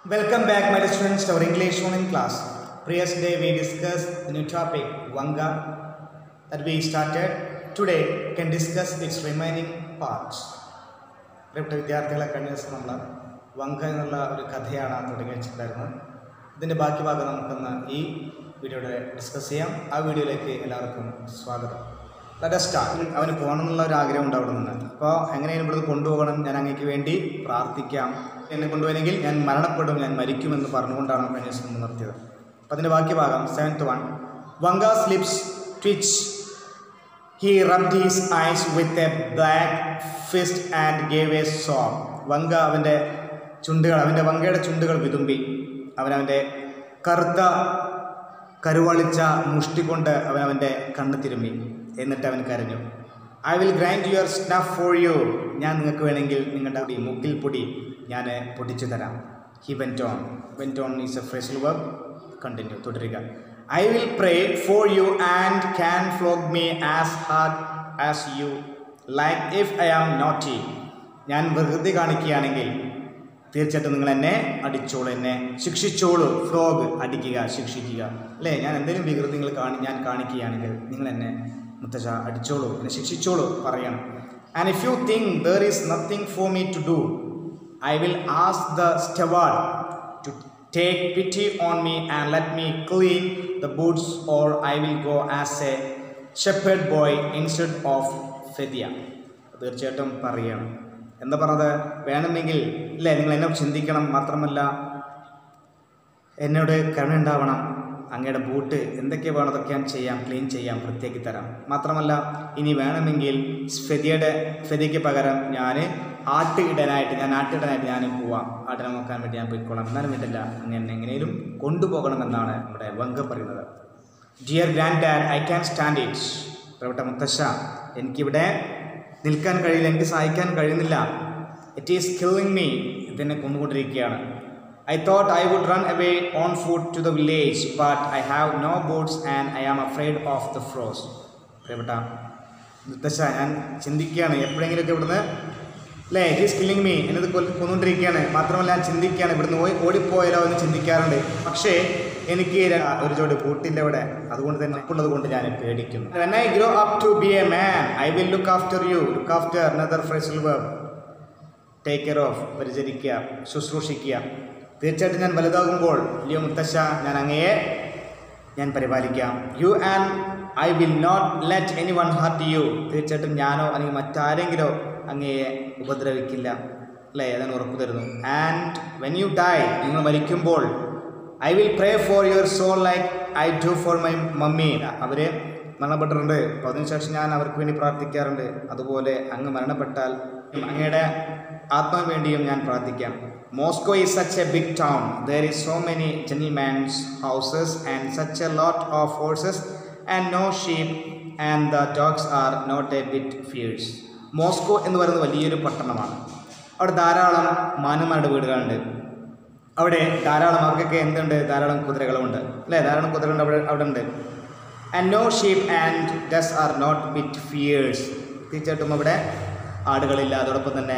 Welcome back, my dear students, to our English online class. Previous day we discussed the new topic Vanga that we started. Today we can discuss its remaining parts. പ്രിയപ്പെട്ട വിദ്യാർത്ഥികളെ കഴിഞ്ഞ ദിവസം നമ്മൾ വങ്ക എന്നുള്ള ഒരു കഥയാണ് തുടങ്ങി വെച്ചിട്ടുണ്ടായിരുന്നത് ഇതിൻ്റെ ബാക്കി ഭാഗം നമുക്കൊന്ന് ഈ വീഡിയോയുടെ ഡിസ്കസ് ചെയ്യാം ആ വീഡിയോയിലേക്ക് എല്ലാവർക്കും സ്വാഗതം ലെറ്റ് സ്റ്റാർട്ട് അവന് പോകണം എന്നുള്ള ഒരു ആഗ്രഹം ഉണ്ട് അവിടെ നിന്ന് അപ്പോൾ എങ്ങനെയാണ് ഇവിടുന്ന് കൊണ്ടുപോകണം ഞാൻ അങ്ങേക്ക് വേണ്ടി പ്രാർത്ഥിക്കാം എന്നെ കൊണ്ടുപോയെങ്കിൽ ഞാൻ മരണപ്പെടും ഞാൻ മരിക്കുമെന്ന് പറഞ്ഞുകൊണ്ടാണ് കഴിഞ്ഞ ദിവസം നിർത്തിയത് അപ്പോൾ അതിൻ്റെ ബാക്കി ഭാഗം seventh one Vanka slips twitch He rubbed his eyes with a black fist and gave a sob. Vanka അവൻ്റെ ചുണ്ടുകൾ അവൻ്റെ വങ്കയുടെ ചുണ്ടുകൾ വിതുമ്പി അവൻ അവൻ്റെ കറുത്ത കരുവളിച്ച മുഷ്ടി കൊണ്ട് അവൻ അവൻ്റെ കണ്ണ് തിരുമ്മി എന്നിട്ട് അവൻ കരഞ്ഞു I will grind your snuff for you ഞാൻ നിങ്ങൾക്ക് വേണമെങ്കിൽ നിങ്ങളുടെ പൊടി മുക്കിൽ പൊടി ഞാൻ പൊടിച്ചു തരാം he went on went on is a phrasal verb continue തുടരുക I will pray for you and can flog me as hard as you like if I am naughty ഞാൻ വെറുതെ കാണിക്കുകയാണെങ്കിൽ തീർച്ചയായിട്ടും നിങ്ങൾ എന്നെ അടിച്ചോളൂ എന്നെ ശിക്ഷിച്ചോളൂ ഫ്ലോഗ് അടിക്കുക ശിക്ഷിക്കുക അല്ലേ ഞാൻ എന്തെങ്കിലും വികൃതി നിങ്ങൾ കാണി ഞാൻ കാണിക്കുകയാണെങ്കിൽ നിങ്ങൾ എന്നെ മുത്തശ്ശ അടിച്ചോളൂ എന്നെ ശിക്ഷിച്ചോളൂ പറയണം and if you think there is nothing for me to do I will as the steward to take pity on me and let me clean the boots or I will go as a shepherd boy instead of Fedya തീർച്ചയായിട്ടും പറയണം എന്താ പറഞ്ഞത് വേണമെങ്കിൽ ഇല്ലേ നിങ്ങൾ എന്നെ ചിന്തിക്കണം മാത്രമല്ല എന്നോട് കരുണ ഉണ്ടാവണം അങ്ങയുടെ ബൂട്ട് എന്തൊക്കെ വേണം അതൊക്കെ ഞാൻ ചെയ്യാം ക്ലീൻ ചെയ്യാം വൃത്തിയാക്കി തരാം മാത്രമല്ല ഇനി വേണമെങ്കിൽ ഫെദിയുടെ ഫെദിക്ക് പകരം ഞാൻ ആട്ടിടനായിട്ട് ഞാൻ ആട്ടിടനായിട്ട് ഞാൻ പോവാം ആട്ടിനെ നോക്കാൻ വേണ്ടി ഞാൻ പോയിക്കോളാം എന്നാലും വേണ്ടില്ല അങ്ങനെ എങ്ങനെയും കൊണ്ടുപോകണമെന്നാണ് നമ്മുടെ വങ്ക പറയുന്നത് dear granddad I can stand it പ്രിയപ്പെട്ട മുത്തശ്ശ എനിക്കിവിടെ നിൽക്കാൻ കഴിയില്ല എനിക്ക് സഹായിക്കാൻ കഴിയുന്നില്ല ഇറ്റ് ഈസ് കില്ലിങ് മീ ഇതെന്നെ കൊന്നുകൊണ്ടിരിക്കുകയാണ് I thought I would run away on foot to the village but I have no boots and I am afraid of the frost പ്രിയപ്പെട്ട മുത്തശ്ശ ഞാൻ ചിന്തിക്കുകയാണ് എപ്പോഴെങ്കിലുമൊക്കെ ഇവിടുന്ന് അല്ലേ ഇറ്റ് ഈസ് കില്ലിങ് മീ എന്നത് കൊല്ല- കൊന്നുകൊണ്ടിരിക്കുകയാണ് മാത്രമല്ല ഞാൻ ചിന്തിക്കുകയാണ് ഇവിടുന്ന് ഓടി ഓടിപ്പോയാലോ എന്ന് ചിന്തിക്കാറുണ്ട് പക്ഷേ എനിക്ക് ര- ഒരു ജോഡി പൂട്ടില്ല ഇവിടെ അതുകൊണ്ട് തന്നെ ഉള്ളത് കൊണ്ട് ഞാൻ പേടിക്കുന്നു When I grow up to be a man, I will look after you. Look after another phrasal verb. Take care of പരിചരിക്കുക ശുശ്രൂഷിക്കുക തീർച്ചയായിട്ടും ഞാൻ വലുതാകുമ്പോൾ ലിയോ മുത്തശ്ശ ഞാൻ അങ്ങയെ ഞാൻ പരിപാലിക്കാം you and I will not let anyone hurt you തീർച്ചയായിട്ടും ഞാനോ അല്ലെങ്കിൽ മറ്റാരെങ്കിലോ അങ്ങയെ ഉപദ്രവിക്കില്ല അല്ലേ അതിന് ഉറപ്പ് തരുന്നു ആൻഡ് വെൻ യു ഡൈ നിങ്ങൾ മരിക്കുമ്പോൾ I will pray for your soul like I do for my mummy അവർ മരണപ്പെട്ടിട്ടുണ്ട് അപ്പോൾ അതിനുശേഷം ഞാൻ അവർക്ക് വേണ്ടി പ്രാർത്ഥിക്കാറുണ്ട് അതുപോലെ അങ്ങ് മരണപ്പെട്ടാൽ അങ്ങയുടെ ആത്മാവിന് വേണ്ടിയും ഞാൻ പ്രാർത്ഥിക്കാം Moscow is such a big town there is so many gentleman's houses and such a lot of horses and no sheep and the dogs are not a bit fierce Moscow എന്ന് പറയുന്നത് വലിയൊരു പട്ടണമാണ് അവിടെ ധാരാളം മാന്യന്മാരുടെ വീടുകളുണ്ട് അവിടെ ധാരാളം അവർക്കൊക്കെ എന്തുണ്ട് ധാരാളം കുതിരകളുമുണ്ട് അല്ലേ ധാരാളം കുതിരകളുണ്ട് അവിടെ അവിടെ ഉണ്ട് and no sheep and does are not bit fierce തീർച്ചയായിട്ടും അവിടെ ആടുകളില്ല അതോടൊപ്പം തന്നെ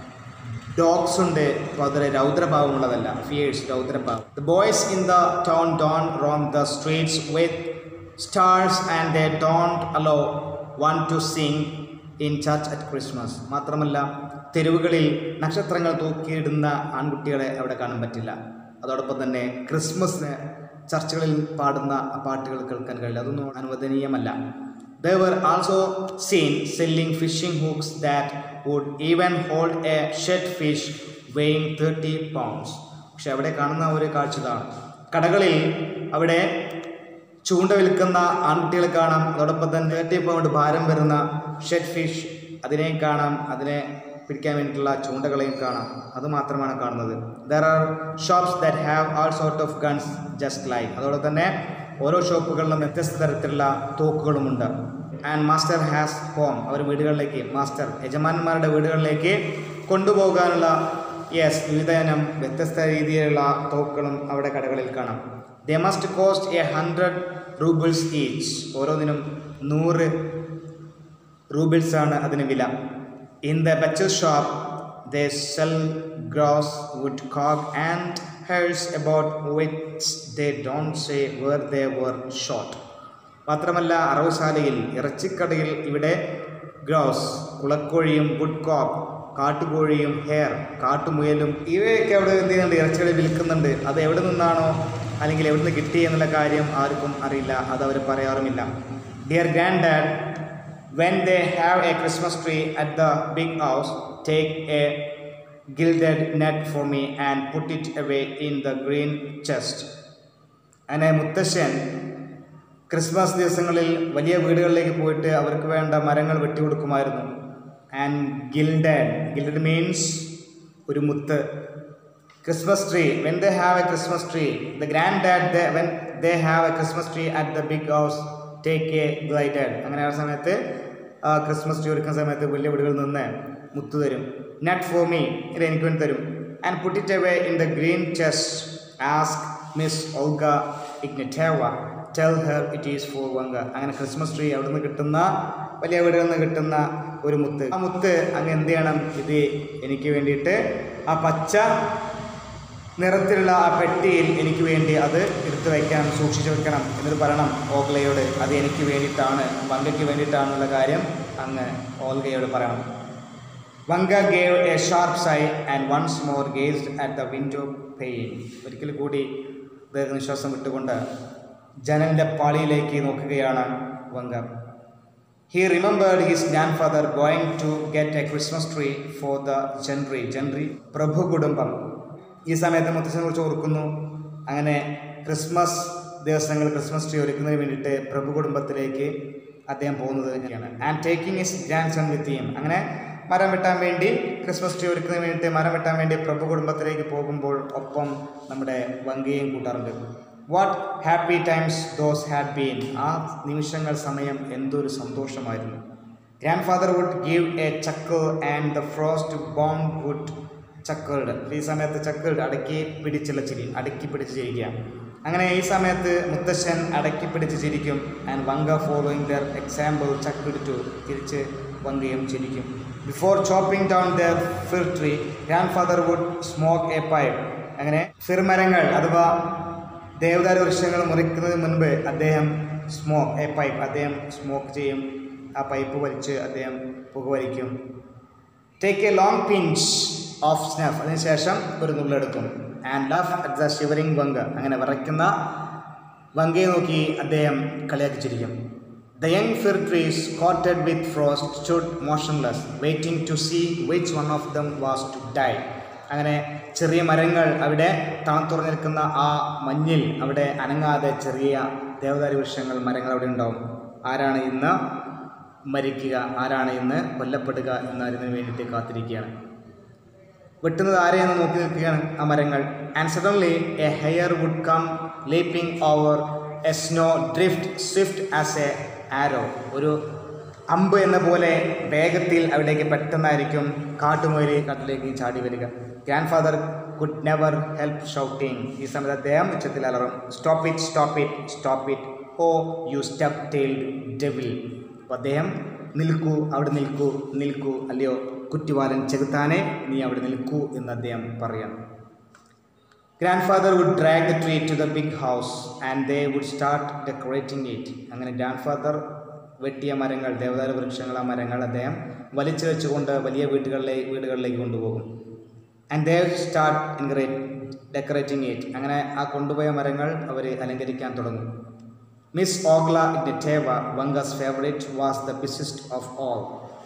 ഡോഗ്സ് ഉണ്ട് അപ്പോൾ അതൊരു രൗദ്രഭാവമുള്ളതല്ല ഫിയേഴ്സ് രൗദ്രഭാവം the boys in the town don't roam the streets with stars and they don't allow one to sing in church at Christmas മാത്രമല്ല തെരുവുകളിൽ നക്ഷത്രങ്ങൾ തൂക്കിയിടുന്ന ആൺകുട്ടികളെ അവിടെ കാണാൻ പറ്റില്ല അതോടൊപ്പം തന്നെ ക്രിസ്മസിന് ചർച്ചുകളിൽ പാടുന്ന പാട്ടുകൾ കേൾക്കാൻ കഴിയില്ല അതൊന്നും അനുവദനീയമല്ല They were also seen selling fishing hooks that would even hold a shellfish weighing 30 pounds. പക്ഷെ അവിടെ കാണുന്ന ഒരു കാഴ്ച ഇതാണ് കടകളിൽ അവിടെ ചൂണ്ട വിൽക്കുന്ന ആൺകുട്ടികളെ കാണാം അതോടൊപ്പം തന്നെ തേർട്ടി പൗണ്ട് ഭാരം വരുന്ന ഷെഡ് ഫിഷ് അതിനെയും കാണാം അതിനെ പിടിക്കാൻ വേണ്ടിയിട്ടുള്ള ചൂണ്ടകളെയും കാണാം അത് മാത്രമാണ് കാണുന്നത് there are shops that have all sort of guns just like അതോടൊപ്പം തന്നെ ഓരോ ഷോപ്പുകളിലും വ്യത്യസ്ത തരത്തിലുള്ള തോക്കുകളുമുണ്ട് ആൻഡ് മാസ്റ്റർ ഹാസ് ഹോം അവർ വീടുകളിലേക്ക് മാസ്റ്റർ യജമാനന്മാരുടെ വീടുകളിലേക്ക് കൊണ്ടുപോകാനുള്ള യെസ് വിവിധയിനം വ്യത്യസ്ത രീതിയിലുള്ള തോക്കുകളും അവിടെ കടകളിൽ കാണാം they must cost a hundred roubles each ഓരോന്നിനും നൂറ് റൂബിൾസ് ആണ് അതിന് വില in the butcher shop they sell gross wood cock and hairs about which they don't say where they were shot. മാത്രമല്ല അറവുശാലയിൽ ഇറച്ചിക്കടയിൽ ഇവിടെ ഗ്രോസ് കുളക്കോഴിയും വുഡ് കോപ്പ് കാട്ടുകോഴിയും ഹെയർ കാട്ടുമുയലും ഇവയൊക്കെ അവിടെ എന്ത് ചെയ്യുന്നുണ്ട് ഇറച്ചികളിൽ വിൽക്കുന്നുണ്ട് അത് എവിടെ നിന്നാണോ അല്ലെങ്കിൽ എവിടെ നിന്ന് കിട്ടി എന്നുള്ള കാര്യം ആർക്കും അറിയില്ല അത് അവർ പറയാറുമില്ല dear granddad when they have a Christmas tree at the big house take a gilded net for me and put it away in the green chest. അങ്ങനെ മുത്തശ്ശൻ ക്രിസ്മസ് ദിവസങ്ങളിൽ വലിയ വീടുകളിലേക്ക് പോയിട്ട് അവർക്ക് വേണ്ട മരങ്ങൾ വെട്ടിക്കൊടുക്കുമായിരുന്നു ആൻഡ് ഗിൽഡഡ് ഗിൽഡഡ് മീൻസ് ഒരു മുത്ത് Christmas tree when they have a Christmas tree the granddad when they have a Christmas tree at the big house take a glided അങ്ങനെ ആ സമയത്ത് ആ ക്രിസ്മസ് ട്രീ ഒരുക്കുന്ന സമയത്ത് വലിയ വീടുകളിൽ നിന്ന് മുത്ത് തരും നട്ട് ഫോർ മീ ഇത് എനിക്ക് വേണ്ടി തരും and put it away in the green chest ask Miss Olga Ignatyeva tell her it is for Vanka അങ്ങനെ ക്രിസ്മസ് ട്രീ അവിടെ നിന്ന് കിട്ടുന്ന വലിയ വീടുകളിൽ നിന്ന് കിട്ടുന്ന ഒരു മുത്ത് ആ മുത്ത് അങ്ങ് എന്ത് ചെയ്യണം ഇത് എനിക്ക് വേണ്ടിയിട്ട് ആ പച്ച നിറത്തിലുള്ള ആ പെട്ടിയിൽ എനിക്ക് വേണ്ടി അത് എടുത്തു വയ്ക്കണം സൂക്ഷിച്ചു വെക്കണം എന്നിട്ട് പറയണം ഓഗ്ലയോട് അത് എനിക്ക് വേണ്ടിയിട്ടാണ് വങ്കയ്ക്ക് വേണ്ടിയിട്ടാണെന്നുള്ള കാര്യം അങ്ങ് ഓൽഗയോട് പറയണം Vanka gave a sharp sigh and once more gazed at the window pane ഒരിക്കൽ കൂടി ദീർഘനിശ്വാസം വിട്ടുകൊണ്ട് ജനലിൻ്റെ പാളിയിലേക്ക് നോക്കുകയാണ് Vanka he remembered his grandfather going to get a Christmas tree for the gentry gentry പ്രഭു കുടുംബം ഈ സമയത്ത് മുത്തശ്ശനെ കുറിച്ച് ഓർക്കുന്നു അങ്ങനെ ക്രിസ്മസ് ദിവസങ്ങൾ ക്രിസ്മസ് ട്രീ ഒരുക്കുന്നതിന് വേണ്ടിയിട്ട് പ്രഭു കുടുംബത്തിലേക്ക് അദ്ദേഹം പോകുന്നത് തന്നെയാണ് and taking his grandson with him അങ്ങനെ മരം വെട്ടാൻ വേണ്ടി ക്രിസ്മസ് ട്രീ ഒരുക്കുന്നതിന് വേണ്ടിയിട്ട് മരം വെട്ടാൻ വേണ്ടി പ്രഭു കുടുംബത്തിലേക്ക് പോകുമ്പോൾ ഒപ്പം നമ്മുടെ വങ്കയും കൂട്ടാറുണ്ട് what happy times those had been ആ നിമിഷങ്ങൾ സമയം എന്തൊരു സന്തോഷമായിരുന്നു grandfather would give a chuckle and the frost bound would chuckled ഈ സമയത്ത് ചക്കിൾഡ് അടക്കി പിടിച്ചുള്ള ചിരി അടക്കി പിടിച്ച് ചിരിക്കുക അങ്ങനെ ഈ സമയത്ത് മുത്തശ്ശൻ അടക്കി പിടിച്ച് ചിരിക്കും and Vanka following their example ചക്കിടിറ്റു തിരിച്ച് വങ്കയും ചിരിക്കും before chopping down the fir tree grandfather would smoke a pipe അങ്ങനെ ഫിർമരങ്ങൾ അഥവാ ദേവദാരു വൃക്ഷങ്ങൾ മുറിക്കുന്നതിന് മുൻപ് അദ്ദേഹം സ്മോക്ക് എ പൈപ്പ് അദ്ദേഹം സ്മോക്ക് ചെയ്യും ആ പൈപ്പ് വലിച്ച് അദ്ദേഹം പുകവലിക്കും take a long pinch of snuff അതിനുശേഷം ഒരു നുള്ളെടുക്കും and laugh at the shivering Vanka അങ്ങനെ വിറയ്ക്കുന്ന വങ്കയെ നോക്കി അദ്ദേഹം കളിയാക്കിച്ചിരിക്കും the young fir trees quoted with frost stood motionless waiting to see which one of them was to die അങ്ങനെ ചെറിയ മരങ്ങൾ അവിടെ തണുത്തുറഞ്ഞു നിൽക്കുന്ന ആ മഞ്ഞിൽ അവിടെ അനങ്ങാതെ ചെറിയ ദേവദാരി വൃക്ഷങ്ങൾ മരങ്ങൾ അവിടെ ഉണ്ടാവും ആരാണ് ഇന്ന് മരിക്കുക ആരാണ് ഇന്ന് കൊല്ലപ്പെടുക എന്നതിന് വേണ്ടിയിട്ട് കാത്തിരിക്കുകയാണ് വെട്ടുന്നത് ആരെയെന്ന് നോക്കി നിൽക്കുകയാണ് ആ മരങ്ങൾ and suddenly a hare would come leaping over a snowdrift swift as a arrow ഒരു അമ്പ് എന്ന പോലെ വേഗത്തിൽ അവിടേക്ക് പെട്ടെന്നായിരിക്കും കാട്ടുമുയലി കാട്ടിലേക്ക് ചാടി വരിക grandfather could never help shouting ഈ സമയത്ത് അദ്ദേഹം ഉച്ചത്തിൽ അലറും stop it stop it stop it oh you step tailed devil അപ്പോൾ അദ്ദേഹം നിൽക്കൂ അവിടെ നിൽക്കൂ നിൽക്കൂ അല്ലയോ കുറ്റിവാലൻ ചെകുത്താനെ നീ അവിടെ നിൽക്കൂ എന്ന് അദ്ദേഹം പറയാം grandfather would drag the tree to the big house and they would start decorating it അങ്ങനെ ഗ്രാൻഡ് ഫാദർ വെട്ടിയ മരങ്ങൾ ദേവദാര വൃക്ഷങ്ങൾ ആ മരങ്ങൾ അദ്ദേഹം വലിച്ചു വെച്ചുകൊണ്ട് വലിയ വീടുകളിലേക്ക് വീടുകളിലേക്ക് കൊണ്ടുപോകും and they start ingrate decorating it അങ്ങനെ ആ കൊണ്ടുപോയ മരങ്ങൾ അവർ അലങ്കരിക്കാൻ തുടങ്ങും മിസ് ഓഗ്ല Netyeva Vanka's favourite was the busiest of all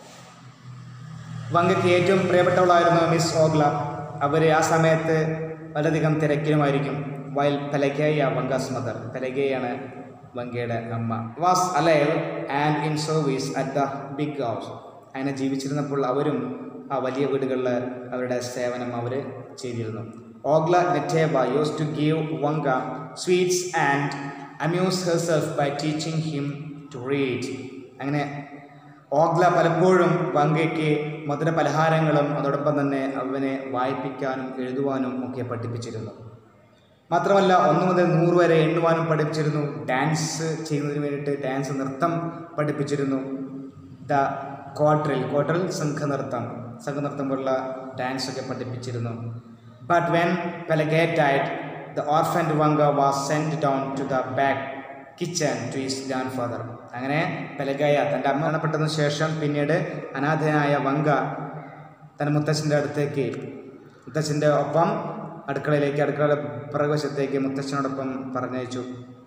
വങ്കയ്ക്ക് ഏറ്റവും പ്രിയപ്പെട്ടവളായിരുന്നു മിസ് ഓഗ്ല അവർ ആ സമയത്ത് വളരെയധികം തിരക്കിലുമായിരിക്കും വയൽ പെലഗേയ വങ്കാസ് മദർ പെലഗേയാണ് വങ്കയുടെ അമ്മ was alive and in service at the big house അങ്ങനെ ജീവിച്ചിരുന്നപ്പോൾ അവരും ആ വലിയ വീടുകളിൽ അവരുടെ സേവനം അവർ ചെയ്തിരുന്നു ഓഗ്ല Netyeva use to give Vanka sweets and amuse herself by teaching him to read അങ്ങനെ ഓഗ്ല പലപ്പോഴും വങ്കയ്ക്ക് മധുര പലഹാരങ്ങളും അതോടൊപ്പം തന്നെ അവനെ വായിപ്പിക്കാനും എഴുതുവാനും ഒക്കെ പഠിപ്പിച്ചിരുന്നു മാത്രമല്ല ഒന്ന് മുതൽ നൂറ് വരെ എണ്ണുവാനും പഠിപ്പിച്ചിരുന്നു ഡാൻസ് ചെയ്യുന്നതിന് വേണ്ടിയിട്ട് ഡാൻസ് നൃത്തം പഠിപ്പിച്ചിരുന്നു ദ ക്വാർട്ടറിൽ ക്വാർട്ടറിൽ സംഘനൃത്തം സംഘനൃത്തം പോലുള്ള ഡാൻസൊക്കെ പഠിപ്പിച്ചിരുന്നു But when Pelagia died, the orphaned Vanga was sent down to the back kitchen to his grandfather. അങ്ങനെ പെലഗായ തൻ്റെ അമ്മ മരണപ്പെട്ടതിന് ശേഷം പിന്നീട് അനാഥനായ വങ്ക തൻ്റെ മുത്തച്ഛൻ്റെ അടുത്തേക്ക് മുത്തച്ഛൻ്റെ ഒപ്പം അടുക്കളയിലേക്ക് അടുക്കളയുടെ പിറകുവശത്തേക്ക് മുത്തച്ഛനോടൊപ്പം പറഞ്ഞയച്ചു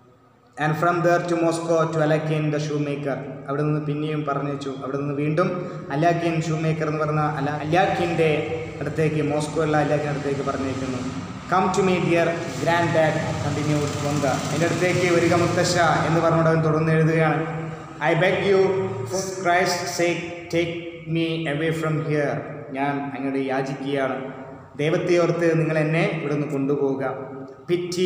and from there to Moscow to Alakhin the shoemaker അവിടെ നിന്ന് പിന്നെയും പറഞ്ഞയച്ചു അവിടെ നിന്ന് വീണ്ടും അലാക്കിൻ ഷൂ മേക്കർ എന്ന് പറഞ്ഞ അല അലാക്കിൻ്റെ അടുത്തേക്ക് മോസ്കോയുള്ള അലാക്കിൻ്റെ അടുത്തേക്ക് പറഞ്ഞയക്കുന്നു come to me dear granddad continued Vanka എൻ്റെ അടുത്തേക്ക് വരിക മുത്തശ്ശ എന്ന് പറഞ്ഞുകൊണ്ട് അവൻ തുടർന്ന് എഴുതുകയാണ് I beg you Christ sake take me away from here ഞാൻ അങ്ങോട്ട് യാചിക്കുകയാണ് ദൈവത്തെ ഓർത്ത് നിങ്ങൾ എന്നെ ഇവിടെ നിന്ന് കൊണ്ടുപോവുക pity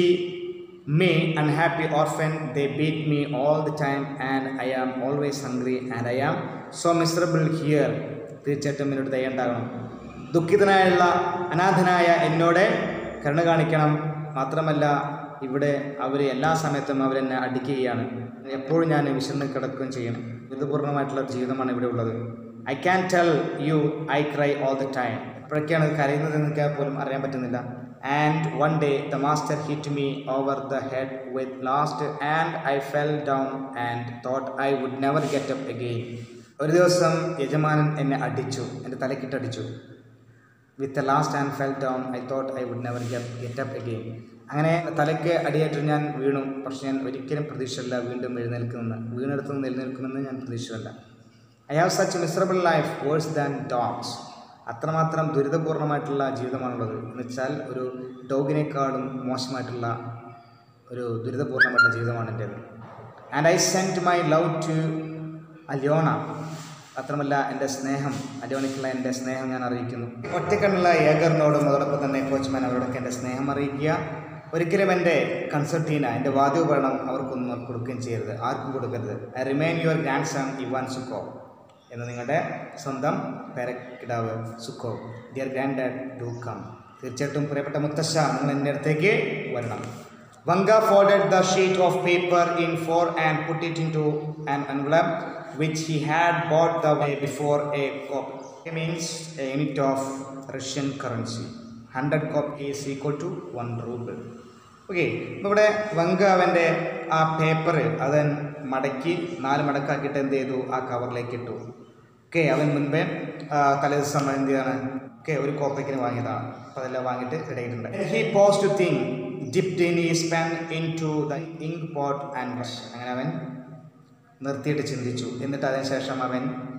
me unhappy orphan they beat me all the time and I am always hungry and I am so miserable here തീർച്ചയായിട്ടും എന്നോട് ദയുണ്ടാകണം ദുഃഖിതനായുള്ള അനാഥനായ എന്നോട് കരുണ കാണിക്കണം മാത്രമല്ല ഇവിടെ അവർ എല്ലാ സമയത്തും അവരെന്നെ അടിക്കുകയാണ് എപ്പോഴും ഞാൻ വിശന്ന് കിടക്കുകയും ചെയ്യും ദുരിതപൂർണ്ണമായിട്ടുള്ള ജീവിതമാണ് ഇവിടെ ഉള്ളത് I can tell you I cry all the time എപ്പോഴൊക്കെയാണ് കരയുന്നത് എനിക്ക് പോലും അറിയാൻ പറ്റുന്നില്ല and one day the master hit me over the head with last and I fell down and thought I would never get up again ഒരു ദിവസം യജമാനൻ എന്നെ അടിച്ചു എൻ്റെ തലക്കിട്ടടിച്ചു with last and fell down I thought I would never get up again അങ്ങനെ തലയ്ക്ക് അടിയേറ്റ് ഞാൻ വീണു പക്ഷെ ഞാൻ ഒരിക്കലും പ്രതീക്ഷയില്ല വീണ്ടും എഴുന്നേൽക്കുമെന്ന് വീണെടുത്ത് നിന്ന് എഴുന്നേൽക്കുമെന്ന് ഞാൻ പ്രതീക്ഷയില്ല I have such miserable life worse than dogs അത്രമാത്രം ദുരിതപൂർണ്ണമായിട്ടുള്ള ജീവിതമാണുള്ളത് എന്ന് വെച്ചാൽ ഒരു ഡോഗിനേക്കാളും മോശമായിട്ടുള്ള ഒരു ദുരിതപൂർണ്ണമായിട്ടുള്ള ജീവിതമാണ് എൻ്റേത് and I sent my love to Alyona മാത്രമല്ല എൻ്റെ സ്നേഹം അലിയോണയ്ക്കുള്ള എൻ്റെ സ്നേഹം ഞാൻ അറിയിക്കുന്നു ഒറ്റക്കണ്ണുള്ള ഏഗറിനോടും അതോടൊപ്പം തന്നെ കോച്ച്മാൻ അവരോടൊക്കെ എൻ്റെ സ്നേഹം അറിയിക്കുക ഒരിക്കലും എൻ്റെ കൺസൾട്ടീന എൻ്റെ വാദ്യോപകരണം അവർക്കൊന്നും കൊടുക്കുകയും ചെയ്യരുത് ആർക്കും കൊടുക്കരുത് I remain your grandson Ivan Zhukov എന്ന് നിങ്ങളുടെ സ്വന്തം പേരക്കിടാവ് Zhukov dear granddad do come തീർച്ചയായിട്ടും പ്രിയപ്പെട്ട മുത്തശ്ശ നിങ്ങൾ എൻ്റെ അടുത്തേക്ക് വരണം Vanka folded the sheet of paper in four and put it into an envelope which he had bought the way before a cop means a unit of Russian currency. 100 cop is equal to 1 ruble. Okay ഇവിടെ Vanka അവൻ്റെ ആ paper അവൻ മടക്കി നാല് മടക്കാക്കിയിട്ട് എന്ത് ചെയ്തു ആ കവറിലേക്ക് ഇട്ടു ഓക്കെ അവൻ മുൻപേ ആ, തലേ ദിവസം എന്ത് ചെയ്താണ് ഓക്കെ ഒരു കോപ്പയ്ക്കിന് വാങ്ങിയതാണ് അപ്പോൾ അതെല്ലാം വാങ്ങിയിട്ട് ഇടയിട്ടുണ്ട് he pause to think dipped in ഈ pen into the ink pot and brush അങ്ങനെ അവൻ നിർത്തിയിട്ട് ചിന്തിച്ചു എന്നിട്ട് അതിനുശേഷം അവൻ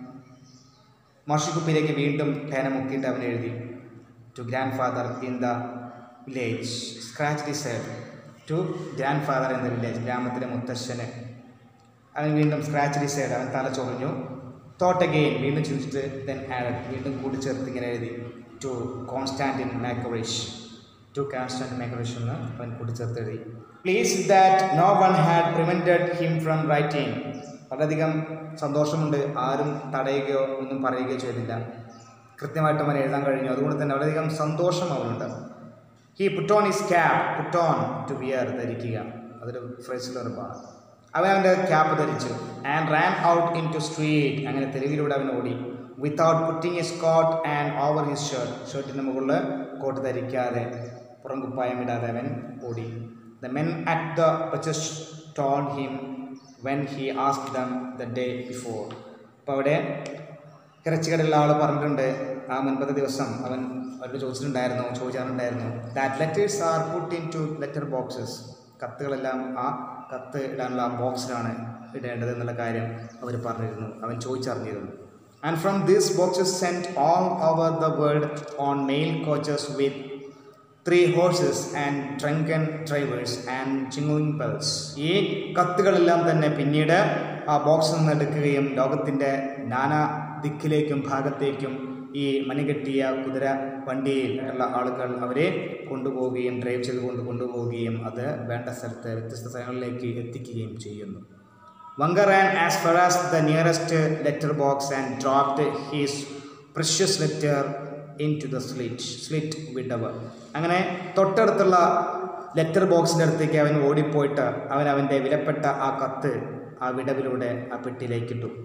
മഷിക്കുപ്പിലേക്ക് വീണ്ടും പേന മുക്കിയിട്ട് അവൻ എഴുതി to grandfather in the village scratch the side to grandfather in the village ഗ്രാമത്തിലെ മുത്തശ്ശന് അവൻ വീണ്ടും സ്ക്രാച്ച് ദി സൈഡ് അവൻ തല ചൊറിഞ്ഞു തോട്ട് അഗെയിൻ വീണ്ടും ചിന്തിച്ചിട്ട് ദെൻ ആഡഡ് വീണ്ടും കൂട്ടിച്ചേർത്ത് ഇങ്ങനെ എഴുതി to Konstantin Makarich to Konstant Makarich എന്ന് അവൻ കൂട്ടിച്ചേർത്ത് എഴുതി please that no one had prevented him from writing വളരെയധികം സന്തോഷമുണ്ട് ആരും തടയുകയോ ഒന്നും പറയുകയോ ചെയ്തില്ല കൃത്യമായിട്ട് അവൻ എഴുതാൻ കഴിഞ്ഞു അതുകൊണ്ട് തന്നെ വളരെയധികം സന്തോഷം അവനുണ്ട് he put on his cap put on to wear ധരിക്കുക അതൊരു ഫ്രൈസിലൊരുപ്പാണ് അവൻ അവൻ്റെ ക്യാപ്പ് ധരിച്ചു and ran out into street അങ്ങനെ തെരുവിലൂടെ അവൻ ഓടി without putting a coat and over his shirt ഷർട്ടിന് മുകളിൽ കോട്ട് ധരിക്കാതെ പുറം കുപ്പായം ഇടാതെ അവൻ ഓടി the men at the purchase told him when he ask them the day before അപ്പോൾ അവിടെ ഇറച്ചിക്കടയുള്ള ആൾ പറഞ്ഞിട്ടുണ്ട് ആ മുൻപത്തെ ദിവസം അവൻ അവരോട് ചോദിച്ചിട്ടുണ്ടായിരുന്നു ചോദിച്ചാറുണ്ടായിരുന്നു that letters are put into letter boxes കത്തുകളെല്ലാം ആ കത്ത് ഇടാനുള്ള ആ ബോക്സിലാണ് ഇടേണ്ടത് എന്നുള്ള കാര്യം അവർ പറഞ്ഞിരുന്നു അവൻ ചോദിച്ചറിഞ്ഞിരുന്നു and from these boxes sent all over the world on mail coaches with three horses and drunken drivers and jingling bells ഈ കത്തുകളെല്ലാം തന്നെ പിന്നീട് ആ ബോക്സിൽ നിന്ന് എടുക്കുകയും ലോകത്തിൻ്റെ നാനാ ദിക്കിലേക്കും ഭാഗത്തേക്കും ഈ മണികെട്ടിയ കുതിര വണ്ടിയിൽ ഉള്ള ആളുകൾ അവരെ കൊണ്ടുപോവുകയും ഡ്രൈവ് ചെയ്തുകൊണ്ട് കൊണ്ടുപോവുകയും അത് വേണ്ട സ്ഥലത്ത് വ്യത്യസ്ത സ്ഥലങ്ങളിലേക്ക് എത്തിക്കുകയും ചെയ്യുന്നു Wanga ran as far as the nearest uh, letter box and dropped his precious letter into the slit, slit widower. അങ്ങനെ തൊട്ടടുത്തുള്ള ലെറ്റർ ബോക്സിൻ്റെ അടുത്തേക്ക് അവൻ ഓടിപ്പോയിട്ട് അവൻ അവൻ്റെ വിലപ്പെട്ട ആ കത്ത് ആ വിടവിലൂടെ ആ പെട്ടിയിലേക്ക് ഇട്ടു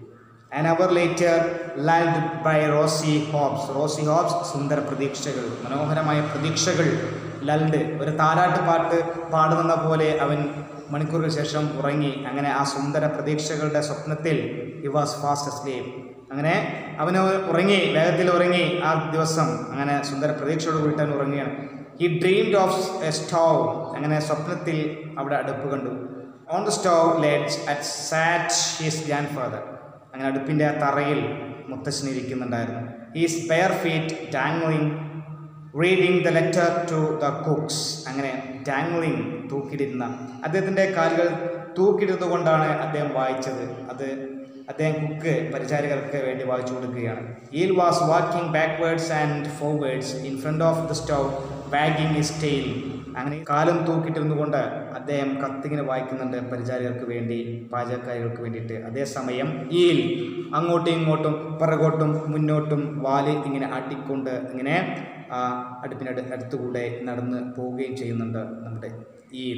An hour later, lulled by Rosie Hobbs. Rosie Hobbs സുന്ദര പ്രതീക്ഷകൾ മനോഹരമായ പ്രതീക്ഷകൾ ലൽഡ് ഒരു താരാട്ട് പാട്ട് പാടുന്ന പോലെ അവൻ മണിക്കൂറുകൾക്ക് ശേഷം ഉറങ്ങി അങ്ങനെ ആ സുന്ദര പ്രതീക്ഷകളുടെ സ്വപ്നത്തിൽ ഹി വാസ് ഫാസ്റ്റ് സ്ലീപ് അങ്ങനെ അവന് ഉറങ്ങി വേഗത്തിൽ ഉറങ്ങി ആ ദിവസം അങ്ങനെ സുന്ദര പ്രതീക്ഷയോട് കൂടി അവൻ ഉറങ്ങുകയാണ് he dreamed of a stove അങ്ങനെ സ്വപ്നത്തിൽ അവിടെ അടുപ്പ് കണ്ടു on the stove let at sat his grandfather അങ്ങനെ അടുപ്പിൻ്റെ ആ തറയിൽ മുത്തശ്ശൻ ഇരിക്കുന്നുണ്ടായിരുന്നു his bare feet dangling reading the letter to the cooks അങ്ങനെ ടാങ്ലിങ് തൂക്കിയിടുന്ന അദ്ദേഹത്തിൻ്റെ കാലുകൾ തൂക്കിയിടുന്നത് കൊണ്ടാണ് അദ്ദേഹം വായിച്ചത് അത് അദ്ദേഹം കുക്ക് പരിചാരകർക്ക് വേണ്ടി വായിച്ചു കൊടുക്കുകയാണ് Eel was walking backwards and forwards in front of the stove wagging his tail അങ്ങനെ കാലും തൂക്കിയിട്ടിരുന്നുകൊണ്ട് അദ്ദേഹം കത്തിങ്ങനെ വായിക്കുന്നുണ്ട് പരിചാരകർക്ക് വേണ്ടി പാചകക്കാരികൾക്ക് വേണ്ടിയിട്ട് അതേസമയം ഈൽ അങ്ങോട്ടും ഇങ്ങോട്ടും പിറകോട്ടും മുന്നോട്ടും വാല് ഇങ്ങനെ ആട്ടിക്കൊണ്ട് ഇങ്ങനെ ആ അടുപ്പിനട് അടുത്തുകൂടെ നടന്ന് പോവുകയും ചെയ്യുന്നുണ്ട് നമ്മുടെ Eel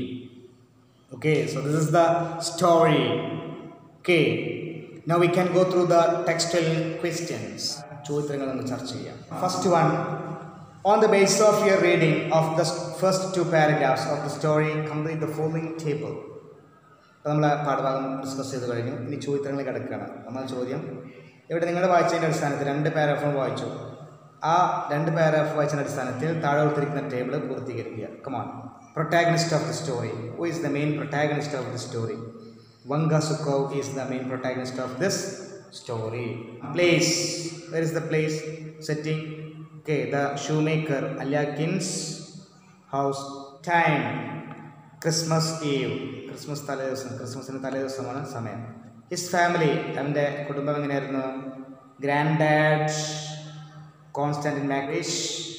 okay so this is the story okay now we can go through the textual questions ചോദ്യങ്ങൾ നമുക്ക് ചർച്ച ചെയ്യാം first one on the base of your reading of the first two paragraphs of the story complete the following table അപ്പോൾ നമ്മൾ പാഠഭാഗം discuss ചെയ്ത് കഴിഞ്ഞു ഇനി ചോദ്യങ്ങളിൽ കിടക്കുകയാണ് നമ്മൾ ചോദ്യം ഇവിടെ നിങ്ങൾ വായിച്ചതിൻ്റെ അടിസ്ഥാനത്തിൽ രണ്ട് പാരാഗ്രാഫുകൾ വായിച്ചു ആ രണ്ട് പാരാഗ്രാഫ് വായിച്ചതിൻ്റെ അടിസ്ഥാനത്തിൽ താഴെ കൊടുത്തിരിക്കുന്ന ടേബിൾ പൂർത്തീകരിക്കുക come on protagonist of the story who is the main protagonist of the story Vanka Zhukov is the main protagonist of this story place where is the place setting okay the shoemaker Alyakhin's house time Christmas Eve Christmas തലേദിവസം ക്രിസ്മസിന് തലേദിവസമാണ് സമയം his family അവൻ്റെ കുടുംബം എങ്ങനെയായിരുന്നു grandad Konstantin Makarich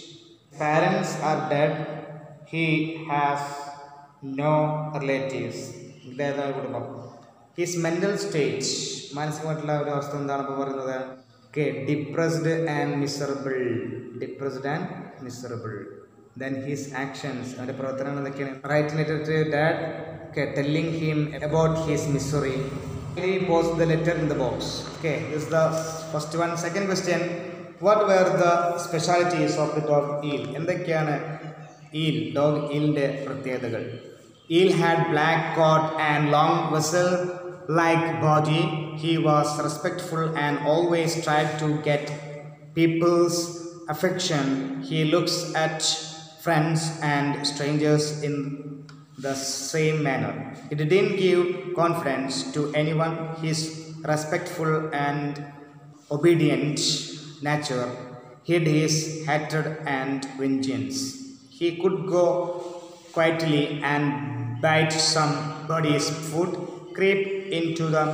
parents are dead he has no relatives ഇതായിരുന്നു കുടുംബം his mental state മാനസികമായിട്ടുള്ള ഒരു അവസ്ഥ എന്താണ് ഇപ്പോൾ പറയുന്നത് okay depressed and miserable depressed and miserable then his actions അവൻ്റെ പ്രവർത്തനങ്ങൾ എന്തൊക്കെയാണ് write letter to dad okay telling him about his misery he post the letter in the box okay this is the first one second question what were the specialities of the dog eel എന്തൊക്കെയാണ് eel dog eelൻ്റെ പ്രത്യേകതകൾ eel had black coat and long whistle like body he was respectful and always tried to get people's affection he looks at friends and strangers in the same manner. He didn't give confidence to anyone. His respectful and obedient nature hid his hatred and vengeance. He could go quietly and bite somebody's food, creep into the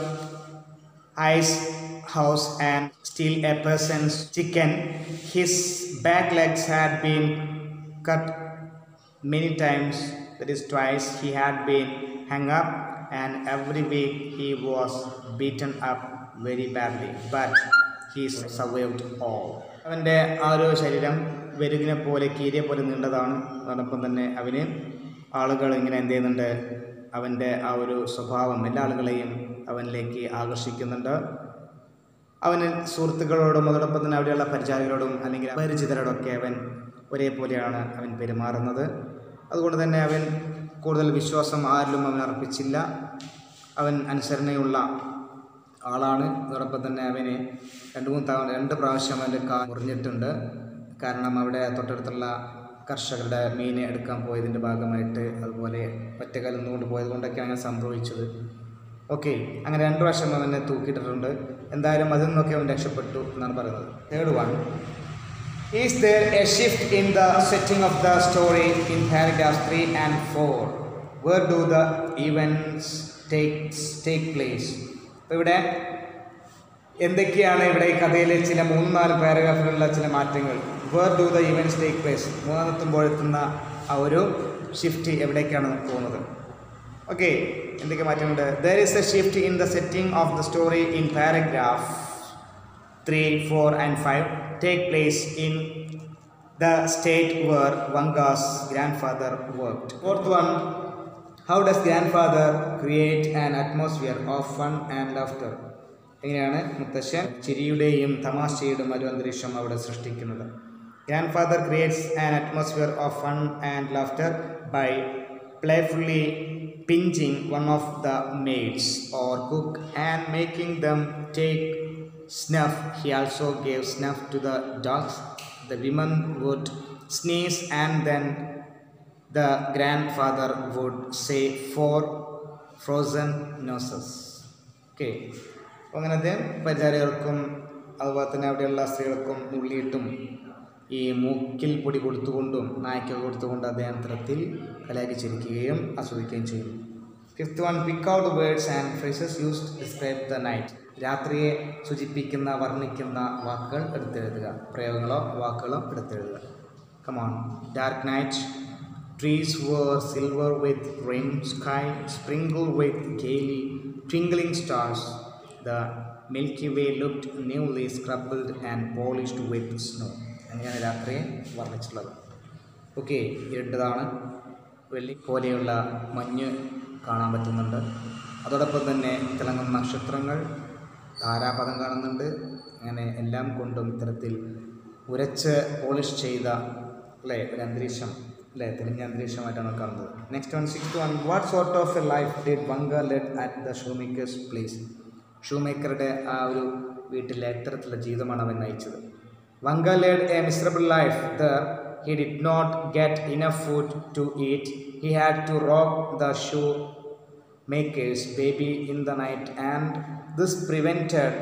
ice house and steal a person's chicken. His back legs had been cut many times that is twice he had been hung up and every week he was beaten up very badly but he survived all അവൻ്റെ ആ ഒരു ശരീരം വെരുകിനെ പോലെ കീരിയെ പോലെ നീണ്ടതാണ് അതോടൊപ്പം തന്നെ അവന് ആളുകൾ ഇങ്ങനെ എന്ത് ചെയ്യുന്നുണ്ട് അവൻ്റെ ആ ഒരു സ്വഭാവം എല്ലാ ആളുകളെയും അവനിലേക്ക് ആകർഷിക്കുന്നുണ്ട് അവന് സുഹൃത്തുക്കളോടും അതോടൊപ്പം തന്നെ അവിടെയുള്ള പരിചാരകരോടും അല്ലെങ്കിൽ പരിചിതരോടൊക്കെ അവൻ ഒരേപോലെയാണ് അവൻ പെരുമാറുന്നത് അതുകൊണ്ട് തന്നെ അവൻ കൂടുതൽ വിശ്വാസം ആരിലും അവൻ അർപ്പിച്ചില്ല അവൻ അനുസരണയുള്ള ആളാണ് അതോടൊപ്പം തന്നെ അവന് രണ്ട് മൂന്ന് തവണ രണ്ട് പ്രാവശ്യം അവൻ്റെ കാ മുറിഞ്ഞിട്ടുണ്ട് കാരണം അവിടെ തൊട്ടടുത്തുള്ള കർഷകരുടെ മീൻ എടുക്കാൻ പോയതിൻ്റെ ഭാഗമായിട്ട് അതുപോലെ ഒറ്റക്കാലം നിന്നുകൊണ്ട് പോയത് കൊണ്ടൊക്കെയാണ് അങ്ങനെ സംഭവിച്ചത് ഓക്കെ അങ്ങനെ രണ്ട് പ്രാവശ്യം അവനെ തൂക്കിയിട്ടിട്ടുണ്ട് എന്തായാലും അതിൽ നിന്നൊക്കെ അവൻ രക്ഷപ്പെട്ടു എന്നാണ് പറയുന്നത് third one Is there a shift in the setting of the story in paragraphs 3 and 4? Where do the events take, take place? അപ്പോൾ ഇവിടെ എന്തൊക്കെയാണ് ഇവിടെ ഈ കഥയിലെ ചില മൂന്ന് നാല് പാരഗ്രാഫിലുള്ള ചില മാറ്റങ്ങൾ where do the events take place മൂന്നാമത്തുമ്പോഴെത്തുന്ന ആ ഒരു ഷിഫ്റ്റ് എവിടേക്കാണ് പോകുന്നത് ഓക്കെ എന്തൊക്കെ മാറ്റമുണ്ട് there is a shift in the setting of the story in paragraph 3, 4, and 5 take place in the state where Vanga's grandfather worked. Fourth one, how does grandfather create an atmosphere of fun and laughter? എങ്ങനെയാണ് മുത്തശ്ശൻ ചിരിയുടെയും തമാശയുടെയും ഒരു അന്തരീക്ഷം അവിടെ സൃഷ്ടിക്കുന്നത് grandfather creates an atmosphere of fun and laughter by playfully pinching one of the maids or cook and making them take snuff. He also gave snuff to the dogs. The women would sneeze and then the grandfather would say four frozen noses. Okay. അപ്പോൾ അങ്ങനെ അദ്ദേഹം പരിചാരികൾക്കും അതുപോലെ തന്നെ അവിടെയുള്ള സ്ത്രീകൾക്കും ഉള്ളിയിട്ടും ഈ മൂക്കിൽ പൊടി കൊടുത്തുകൊണ്ടും നായ്ക്കൾ കൊടുത്തുകൊണ്ട് അദ്ദേഹം തരത്തിൽ കലാക്കി ചിരിക്കുകയും ആസ്വദിക്കുകയും ചെയ്യും fifth one pick out words and phrases used describe the night രാത്രിയെ സൂചിപ്പിക്കുന്ന വർണ്ണിക്കുന്ന വാക്കുകൾ എടുത്തെഴുതുക പ്രയോഗങ്ങളോ വാക്കുകളോ എടുത്തെഴുതുക come on dark night Trees were silver with rain, sky sprinkled with gaily twinkling stars. The Milky Way looked newly scrubbed and polished with snow. അങ്ങനെയാണ് രാത്രിയെ വർണ്ണിച്ചിട്ടുള്ളത് ഓക്കെ ഇരുണ്ടതാണ് വെള്ളി പോലെയുള്ള മഞ്ഞ് കാണാൻ പറ്റുന്നുണ്ട് അതോടൊപ്പം തന്നെ തിളങ്ങുന്ന നക്ഷത്രങ്ങൾ താരാപഥം കാണുന്നുണ്ട് അങ്ങനെ എല്ലാം കൊണ്ടും ഇത്തരത്തിൽ ഉരച്ച് പോളിഷ് ചെയ്ത അല്ലേ ഒരു അന്തരീക്ഷം അല്ലേ തെളിഞ്ഞ അന്തരീക്ഷമായിട്ടാണ് കാണുന്നത് next one six one what sort of a life did Vanka led at the shoemaker's place ഷൂ മേക്കറുടെ ആ ഒരു വീട്ടിലെ എത്തരത്തിലുള്ള ജീവിതമാണ് അവൻ നയിച്ചത് Vanka led a miserable life there he did not get enough food to eat he had to rock the shoe makers baby in the night and this prevented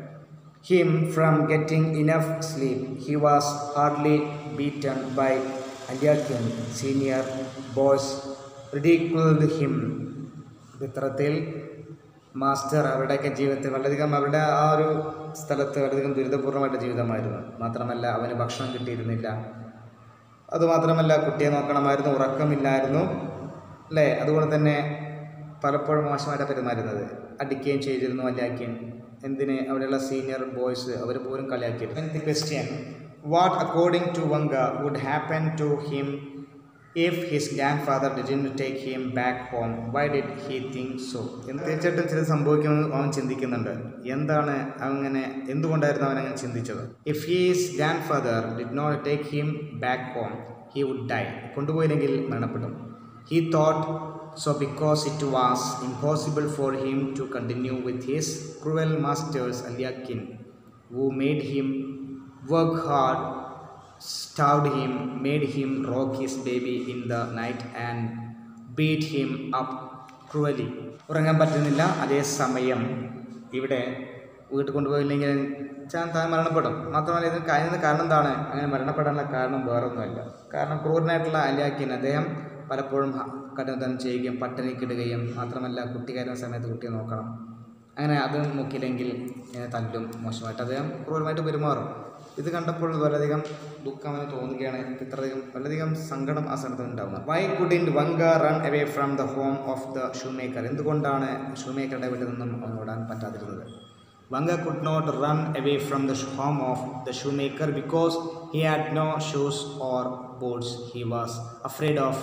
him from getting enough sleep he was hardly beaten by Aliakin senior boys ridiculed him ഇത്തരത്തിൽ master അവരുടെയൊക്കെ ജീവിതത്തിൽ വളരെയധികം അവരുടെ ആ ഒരു സ്ഥലത്ത് വളരെയധികം ദുരിതപൂർണ്ണമായിട്ട് ജീവിതമായിരുന്നു മാത്രമല്ല അവന് ഭക്ഷണം കിട്ടിയിരുന്നില്ല അതുമാത്രമല്ല കുട്ടിയെ നോക്കണമായിരുന്നു ഉറക്കമില്ലായിരുന്നു അല്ലേ അതുകൊണ്ട് തന്നെ പലപ്പോഴും മോശമായിട്ടാണ് പെരുമാറുന്നത് അടിക്കുകയും ചെയ്തിരുന്നു അല്ലാക്കുകയും എന്തിന് അവിടെയുള്ള സീനിയർ ബോയ്സ് അവർ പോലും കളിയാക്കിയിരുന്നു the question what according to Vanka would happen to him if his grandfather didn't take him back home why did he think so എന്ന് തീർച്ചയായിട്ടും ചിലത് സംഭവിക്കുമെന്ന് അവൻ ചിന്തിക്കുന്നുണ്ട് എന്താണ് അങ്ങനെ എന്തുകൊണ്ടായിരുന്നു അവൻ അങ്ങനെ ചിന്തിച്ചത് if his grandfather did not take him back home he would die കൊണ്ടുപോയില്ലെങ്കിൽ മരണപ്പെടും he thought So, because it was impossible for him to continue with his cruel masters, Aliakin, who made him work hard, starved him, made him rock his baby in the night, and beat him up cruelly. ഉറങ്ങാൻ പറ്റുന്നില്ല അതേസമയം ഇവിടെ വീട്ടിൽ കൊണ്ടുപോയില്ലെങ്കിൽ ചാൻ താൻ മരണപ്പെടും മാത്രമല്ല ഇതിന് കാര്യത്തിന് കാരണം എന്താണ് അങ്ങനെ മരണപ്പെടാനുള്ള കാരണം വേറൊന്നുമല്ല കാരണം ക്രൂരനായിട്ടുള്ള അലിയാക്കിൻ അദ്ദേഹം പലപ്പോഴും കഠിനം ചെയ്യുകയും പട്ടിണിക്കിടുകയും മാത്രമല്ല കുട്ടി കയറുന്ന സമയത്ത് കുട്ടിയെ നോക്കണം അങ്ങനെ അത് നോക്കിയില്ലെങ്കിൽ ഇങ്ങനെ തല്ലും മോശമായിട്ട് അദ്ദേഹം ക്രൂരമായിട്ട് പെരുമാറും ഇത് കണ്ടപ്പോൾ വളരെയധികം ദുഃഖം അവന് തോന്നുകയാണ് ഇത്രയധികം വളരെയധികം സങ്കടം ആ സ്ഥലത്ത് ഉണ്ടാകുന്നത് why couldn't Vanka run away from the home of the shoemaker എന്തുകൊണ്ടാണ് ഷൂ മേക്കറുടെ വീട്ടിൽ നിന്നും അവൻ ഓടാൻ പറ്റാതിരുന്നത് Vanka could not run away from the home of the shoemaker because he had no shoes or boots he was afraid of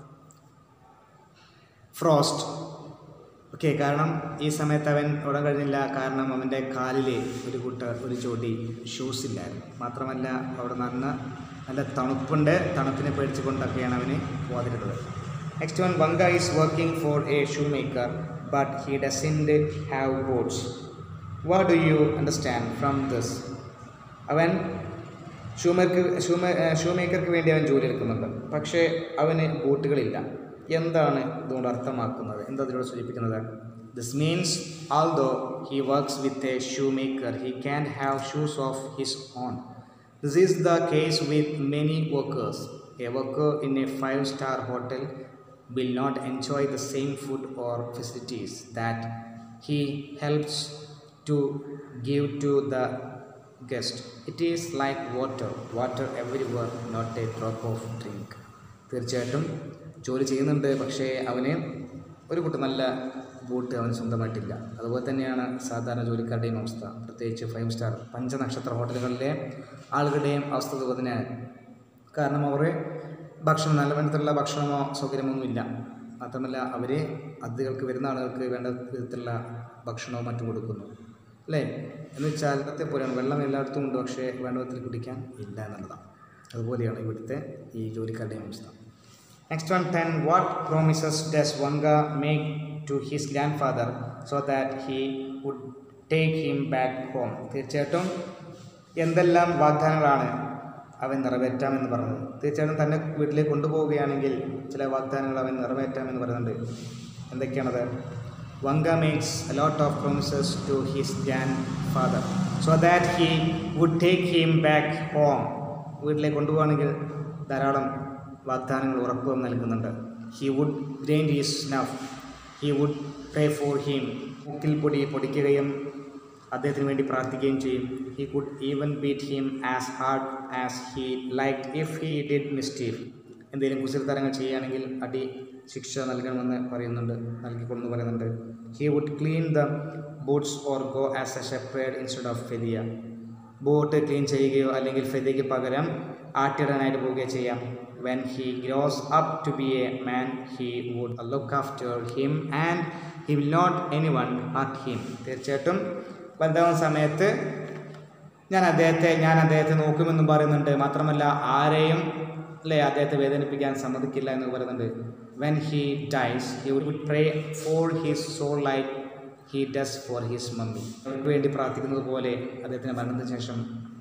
frost okay കാരണം ഈ സമയത്ത് അവൻ ഓടാൻ കഴിഞ്ഞില്ല കാരണം അവൻ്റെ കാലിൽ ഒരു കൂട്ട ഒരു ജോഡി ഷൂസ് ഇല്ലായിരുന്നു മാത്രമല്ല അവിടെ നല്ല നല്ല തണുപ്പുണ്ട് തണുപ്പിനെ പേടിച്ചുകൊണ്ടൊക്കെയാണ് അവന് പോകാതിരുന്നത് next one Vanka is working for a shoemaker but he doesn't have boots what do you understand from this അവൻ ഷൂമേക്ക് ഷൂമേ ഷൂ മേക്കർക്ക് വേണ്ടി അവൻ ജോലി എടുക്കുന്നുണ്ട് പക്ഷേ അവന് ബൂട്ടുകളില്ല എന്താണ് ഇതുകൊണ്ട് അർത്ഥമാക്കുന്നത് എന്താ ഇതിലൂടെ സൂചിപ്പിക്കുന്നത് this means although he works with a shoemaker he can have shoes of his own this is the case with many workers a worker in a five star hotel will not enjoy the same food or facilities that he helps to give to the guest. It is like water, water everywhere, not a drop of drink. തീർച്ചയായിട്ടും ജോലി ചെയ്യുന്നുണ്ട് പക്ഷേ അവന് ഒരു കൂട്ടം നല്ല boot അവന് സ്വന്തമായിട്ടില്ല അതുപോലെ തന്നെയാണ് സാധാരണ ജോലിക്കാരുടെയും അവസ്ഥ പ്രത്യേകിച്ച് ഫൈവ് സ്റ്റാർ പഞ്ചനക്ഷത്ര ഹോട്ടലുകളിലെ ആളുകളുടെയും അവസ്ഥ അതുപോലെ തന്നെയാണ് കാരണം അവർ ഭക്ഷണം നല്ല വിധത്തിലുള്ള ഭക്ഷണമോ സൗകര്യമൊന്നും ഇല്ല മാത്രമല്ല അവർ അതിഥികൾക്ക് വരുന്ന ആളുകൾക്ക് വേണ്ട വിധത്തിലുള്ള ഭക്ഷണവും മറ്റും കൊടുക്കുന്നു അല്ലേ എന്ന് വെച്ചാൽ ഇന്നത്തെ പോലെയാണ് വെള്ളം എല്ലായിടത്തും ഉണ്ട് പക്ഷേ വേണ്ട വിധത്തിൽ കുടിക്കാൻ ഇല്ല എന്നുള്ളതാണ് അതുപോലെയാണ് ഇവിടുത്തെ ഈ ജോലിക്കാരുടെയും അവസ്ഥ next one ten what promises does Vanka make to his grandfather so that he would take him back home തീർച്ചയായിട്ടും എന്തെല്ലാം വാഗ്ദാനങ്ങളാണ് അവൻ നിറവേറ്റാമെന്ന് പറഞ്ഞത് തീർച്ചയായിട്ടും തന്നെ വീട്ടിലേക്ക് കൊണ്ടുപോവുകയാണെങ്കിൽ ചില വാഗ്ദാനങ്ങൾ അവൻ നിറവേറ്റാമെന്ന് പറയുന്നുണ്ട് എന്തൊക്കെയാണത് Vanka makes a lot of promises to his grandfather so that he would take him back home വീട്ടിലേക്ക് കൊണ്ടുപോവുകയാണെങ്കിൽ ധാരാളം വാഗ്ദാനങ്ങൾ ഉറപ്പ് നൽകുന്നുണ്ട് he would grind his snuff he would pray for him മുക്കിൽ പൊടി പൊടിക്കുകയും അദ്ദേഹത്തിന് വേണ്ടി പ്രാർത്ഥിക്കുകയും ചെയ്യും he could even beat him as hard as he like if he did mistake എന്തെങ്കിലും കുസൃതരങ്ങൾ ചെയ്യുകയാണെങ്കിൽ അടി ശിക്ഷ നൽകണമെന്ന് പറയുന്നുണ്ട് നൽകിക്കൊണ്ടെന്ന് പറയുന്നുണ്ട് he would clean the boots or go as a shepherd instead of Fedya boot clean ചെയ്യുകയോ അല്ലെങ്കിൽ ഫെദിക്ക് പകരം ആട്ടിടാനായിട്ട് പോവുകയോ ചെയ്യാം when he grows up to be a man he would look after him and he will not anyone hurt him തീർച്ചയായിട്ടും വലുതാവുന്ന സമയത്ത് ഞാൻ അദ്ദേഹത്തെ ഞാൻ അദ്ദേഹത്തെ നോക്കുമെന്നും പറയുന്നുണ്ട് മാത്രമല്ല ആരെയും അല്ലേ അദ്ദേഹത്തെ വേദനിപ്പിക്കാൻ സമ്മതിക്കില്ല എന്ന് പറയുന്നുണ്ട് when he dies he would pray for his soul like he does for his mummy അവർക്ക് വേണ്ടി പ്രാർത്ഥിക്കുന്നത് പോലെ അദ്ദേഹത്തിന് മരണത്തിന് ശേഷം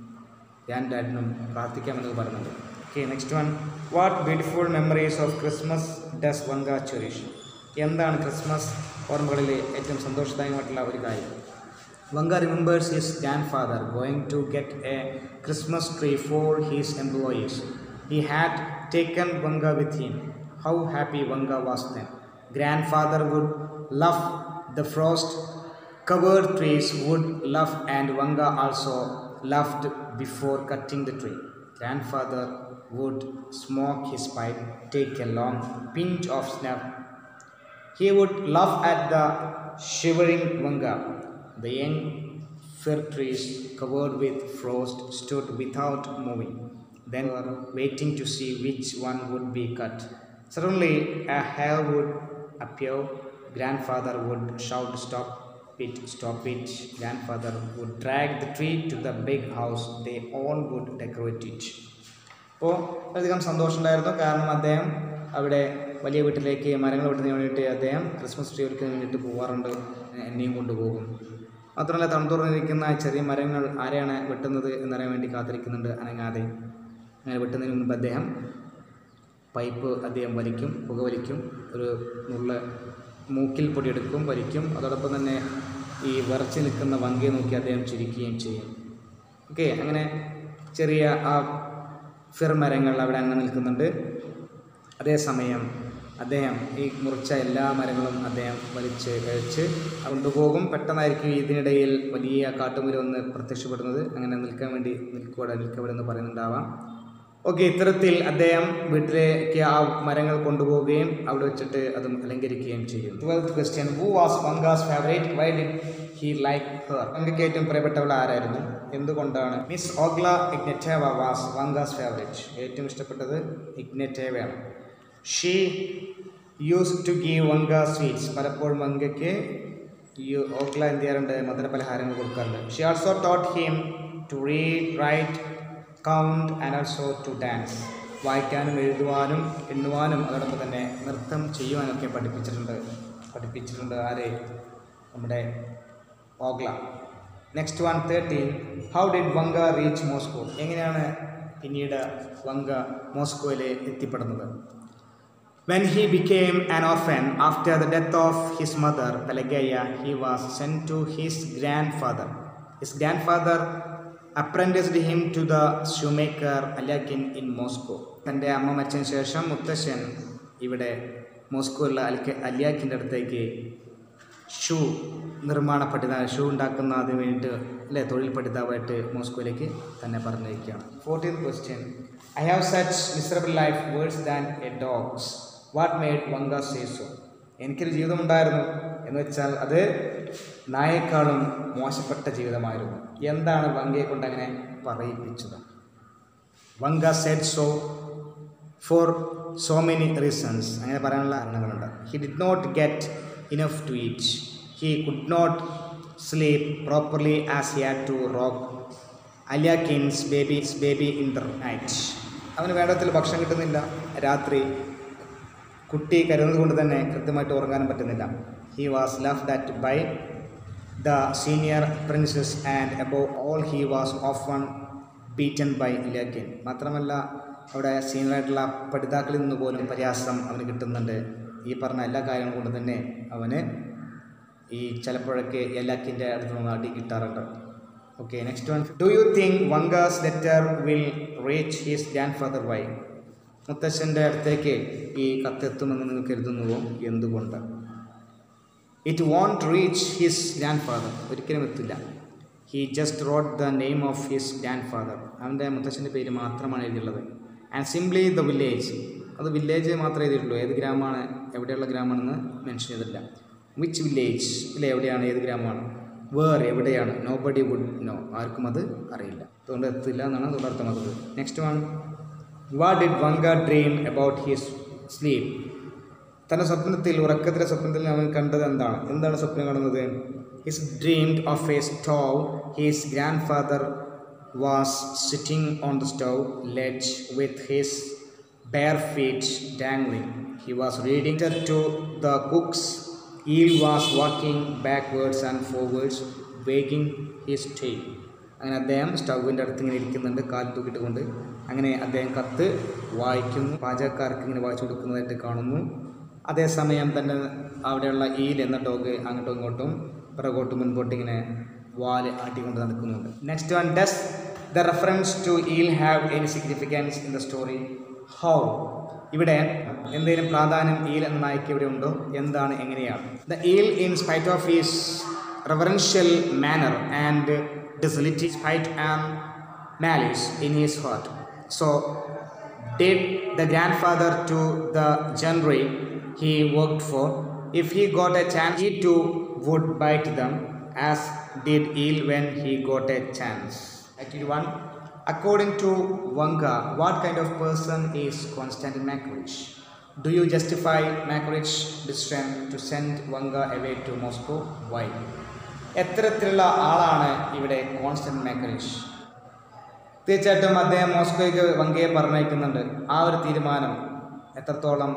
ഞാൻ ഡാഡിനും പ്രാർത്ഥിക്കാമെന്ന് പറയുന്നുണ്ട് okay next one what beautiful memories of Christmas does Vanka cherish എന്താണ് ക്രിസ്മസ് ഓർമ്മകളിലെ ഏറ്റവും സന്തോഷദായകമായിട്ടുള്ള ഒരു കാര്യം Vanka remembers his grandfather going to get a Christmas tree for his employees he had taken Vanka with him how happy Vanka was then grandfather would love the frost covered trees would love and Vanga also loved before cutting the tree. Grandfather would smoke his pipe, take a long pinch of snuff. He would laugh at the shivering Vanga. The young fir trees covered with frost stood without moving. Then were waiting to see which one would be cut. Suddenly a hare would appear grandfather would shout stop it stop it grandfather would drag the tree to the big house they all would decorate it അപ്പോൾ വളരെയധികം സന്തോഷമുണ്ടായിരുന്നു കാരണം അദ്ദേഹം അവിടെ വലിയ വീട്ടിലേക്ക് മരങ്ങൾ വെട്ടുന്നതിന് വേണ്ടിയിട്ട് അദ്ദേഹം ക്രിസ്മസ് ട്രീ ഒരുക്കുന്നതിന് വേണ്ടിയിട്ട് പോകാറുണ്ട് എന്നെയും കൊണ്ടുപോകും മാത്രമല്ല തണുത്തുറന്നിരിക്കുന്ന ചെറിയ മരങ്ങൾ ആരെയാണ് വെട്ടുന്നത് എന്നറിയാൻ വേണ്ടി കാത്തിരിക്കുന്നുണ്ട് അനങ്ങാതെ അങ്ങനെ വെട്ടുന്നതിന് മുൻപ് അദ്ദേഹം പൈപ്പ് അദ്ദേഹം വലിക്കും പുക വലിക്കും ഒരു നുള്ള മൂക്കിൽ പൊടിയെടുക്കും വലിക്കും അതോടൊപ്പം തന്നെ ഈ വിറച്ച് നിൽക്കുന്ന വങ്കയെ നോക്കി അദ്ദേഹം ചിരിക്കുകയും ചെയ്യും ഓക്കെ അങ്ങനെ ചെറിയ ആ ഫിർ മരങ്ങൾ അവിടെ അങ്ങനെ നിൽക്കുന്നുണ്ട് അതേസമയം അദ്ദേഹം ഈ മുറിച്ച എല്ലാ മരങ്ങളും അദ്ദേഹം വലിച്ച് കഴിച്ച് കൊണ്ടുപോകും പെട്ടെന്നായിരിക്കും ഇതിനിടയിൽ വലിയ കാട്ടുമുര ഒന്ന് പ്രത്യക്ഷപ്പെടുന്നത് അങ്ങനെ നിൽക്കാൻ വേണ്ടി നിൽക്കൂടെ നിൽക്കവിടെ എന്ന് പറയുന്നുണ്ടാവാം ഓക്കെ ഇത്തരത്തിൽ അദ്ദേഹം വീട്ടിലേക്ക് ആ മരങ്ങൾ കൊണ്ടുപോവുകയും അവിടെ വെച്ചിട്ട് അത് അലങ്കരിക്കുകയും ചെയ്യും twelfth question who was Vanka's favourite why did he like her വങ്കയ്ക്ക് ഏറ്റവും പ്രിയപ്പെട്ടവൾ ആരായിരുന്നു എന്തുകൊണ്ടാണ് മിസ് ഓഗ്ല ഇഗ്നറ്റേവ വാസ് വങ്കാസ് ഫേവറേറ്റ് ഏറ്റവും ഇഷ്ടപ്പെട്ടത് ഇഗ്നറ്റേവയാണ് she use to give Vanka sweets പലപ്പോഴും വങ്കയ്ക്ക് ഈ ഓഗ്ല എന്ത് ചെയ്യാറുണ്ട് മധുര പലഹാരങ്ങൾ കൊടുക്കാറുണ്ട് she also taught him to read write count and also to dance വായിക്കാനും എഴുതുവാനും എണ്ണുവാനും അതോടൊപ്പം തന്നെ നൃത്തം ചെയ്യുവാനൊക്കെ പഠിപ്പിച്ചിട്ടുണ്ട് പഠിപ്പിച്ചിട്ടുണ്ട് ആരെ നമ്മുടെ ഓഗ്ല next one thirteen how did Vanka reach Moscow എങ്ങനെയാണ് പിന്നീട് വങ്ക മോസ്കോയിൽ എത്തിപ്പെടുന്നത് When he became an orphan after the death of his mother, Pelageya, he was sent to his grandfather. His grandfather apprenticed him to the shoemaker Alyakin in Moscow. തൻ്റെ അമ്മ മരിച്ചതിന് ശേഷം മുത്തശ്ശൻ ഇവിടെ മോസ്കോയിലുള്ള അൽക്ക അലിയാക്കിൻ്റെ അടുത്തേക്ക് ഷൂ നിർമ്മാണ പഠിത ഷൂ ഉണ്ടാക്കുന്ന അതിന് വേണ്ടിയിട്ട് അല്ലേ തൊഴിൽ പഠിതാവായിട്ട് മോസ്കോയിലേക്ക് തന്നെ പറഞ്ഞിരിക്കുകയാണ് fourteen question I have such miserable life worse than a dog's what made Vanka say so എനിക്കൊരു ജീവിതമുണ്ടായിരുന്നു എന്ന് വെച്ചാൽ അത് നായേക്കാളും മോശപ്പെട്ട ജീവിതമായിരുന്നു എന്താണ് വങ്കയെ കൊണ്ട് അങ്ങനെ പറയിപ്പിച്ചത് Vanka said so for so many reasons അങ്ങനെ പറയാനുള്ള കാരണങ്ങളുണ്ട് he did not get enough to eat he could not sleep properly as he had to rock Alyakhin's babies baby in the night അവന് വേണ്ടത്തിൽ ഭക്ഷണം കിട്ടുന്നില്ല രാത്രി കുട്ടി കരുതുന്നത് കൊണ്ട് തന്നെ കൃത്യമായിട്ട് ഉറങ്ങാനും പറ്റുന്നില്ല he was laughed at by the senior apprentices and above all he was often beaten by Alyakhin മാത്രമല്ല അവിടെ സീനിയറായിട്ടുള്ള പഠിതാക്കളിൽ നിന്ന് പോലും പരിഹാസം അവന് കിട്ടുന്നുണ്ട് ഈ പറഞ്ഞ എല്ലാ കാര്യങ്ങളും കൊണ്ട് തന്നെ അവന് ഈ ചിലപ്പോഴൊക്കെ എല്ലാക്കിൻ്റെ അടുത്ത് നിന്ന് അടി കിട്ടാറുണ്ട് okay next one do you think Vanka's letter will reach his grandfather why മുത്തശ്ശൻ്റെ അടുത്തേക്ക് ഈ കത്തെത്തുമെന്ന് നിങ്ങൾ കരുതുന്നുവോ എന്തുകൊണ്ട് it won't reach his grandfather ഒരിക്കലും എത്തില്ല he just wrote the name of his grandfather അവൻ്റെ മുത്തശ്ശൻ്റെ പേര് മാത്രമാണ് എഴുതിയുള്ളത് ആൻഡ് സിംപ്ലി ദ വില്ലേജ് അത് വില്ലേജ് മാത്രമേ എഴുതിയിട്ടുള്ളൂ ഏത് ഗ്രാമമാണ് എവിടെയുള്ള ഗ്രാമമാണെന്ന് മെൻഷൻ ചെയ്തിട്ടില്ല വിച്ച് വില്ലേജ് അല്ലെ എവിടെയാണ് ഏത് ഗ്രാമമാണ് വേർ എവിടെയാണ് നോ ബഡി വുഡ് നോ ആർക്കും അത് അറിയില്ല അതുകൊണ്ട് എത്തില്ല എന്നാണ് അതുകൊണ്ട് അർത്ഥമാക്കുന്നത് next one what did Vanka dream about his sleep തൻ്റെ സ്വപ്നത്തിൽ ഉറക്കത്തിലെ സ്വപ്നത്തിൽ അവൻ കണ്ടത് എന്താണ് എന്താണ് സ്വപ്നം കാണുന്നത് his dreamed of a stove his grandfather was sitting on the stove ledge with his bare feet dangling. He was reading to the cooks. Eel was walking backwards and forwards, wagging his tail. അങ്ങനെ അദ്ദേഹം സ്റ്റൗവിൻ്റെ അടുത്ത് ഇങ്ങനെ ഇരിക്കുന്നുണ്ട് കാൽ തൂക്കിയിട്ട് കൊണ്ട് അങ്ങനെ അദ്ദേഹം കത്ത് വായിക്കുന്നു പാചകക്കാർക്ക് ഇങ്ങനെ വായിച്ചു കൊടുക്കുന്നതായിട്ട് കാണുന്നു അതേസമയം തന്നെ അവിടെയുള്ള ഈൽ എന്ന ഡോഗ് അങ്ങോട്ടും ഇങ്ങോട്ടും പിറകോട്ടും മുൻപോട്ടും ഇങ്ങനെ വാല് ആട്ടിക്കൊണ്ട് നടക്കുന്നുണ്ട് next one does the reference to Eel have any significance in the story how ഇവിടെ എന്തെങ്കിലും പ്രാധാന്യം ഈൽ എന്ന നായ്ക്ക് ഇവിടെ ഉണ്ടോ എന്താണ് എങ്ങനെയാണ് the Eel in spite of his reverential manner and docility spite and malice in his heart so did the grandfather to the genre he worked for. If he got a chance, he too would bite them, as did Eel when he got a chance. Activity 1. According to Wanga, what kind of person is Constantine Makarich? Do you justify Makarich's decision to send Wanga away to Moscow? Why? എത്തരത്തിലുള്ള ആളാണ് ഇവിടെ constant മാക്കറിഷ് തീർച്ചയായിട്ടും അദ്ദേഹം മോസ്കോയ്ക്ക് വങ്കയെ പറഞ്ഞയക്കുന്നുണ്ട് ആ ഒരു തീരുമാനം എത്രത്തോളം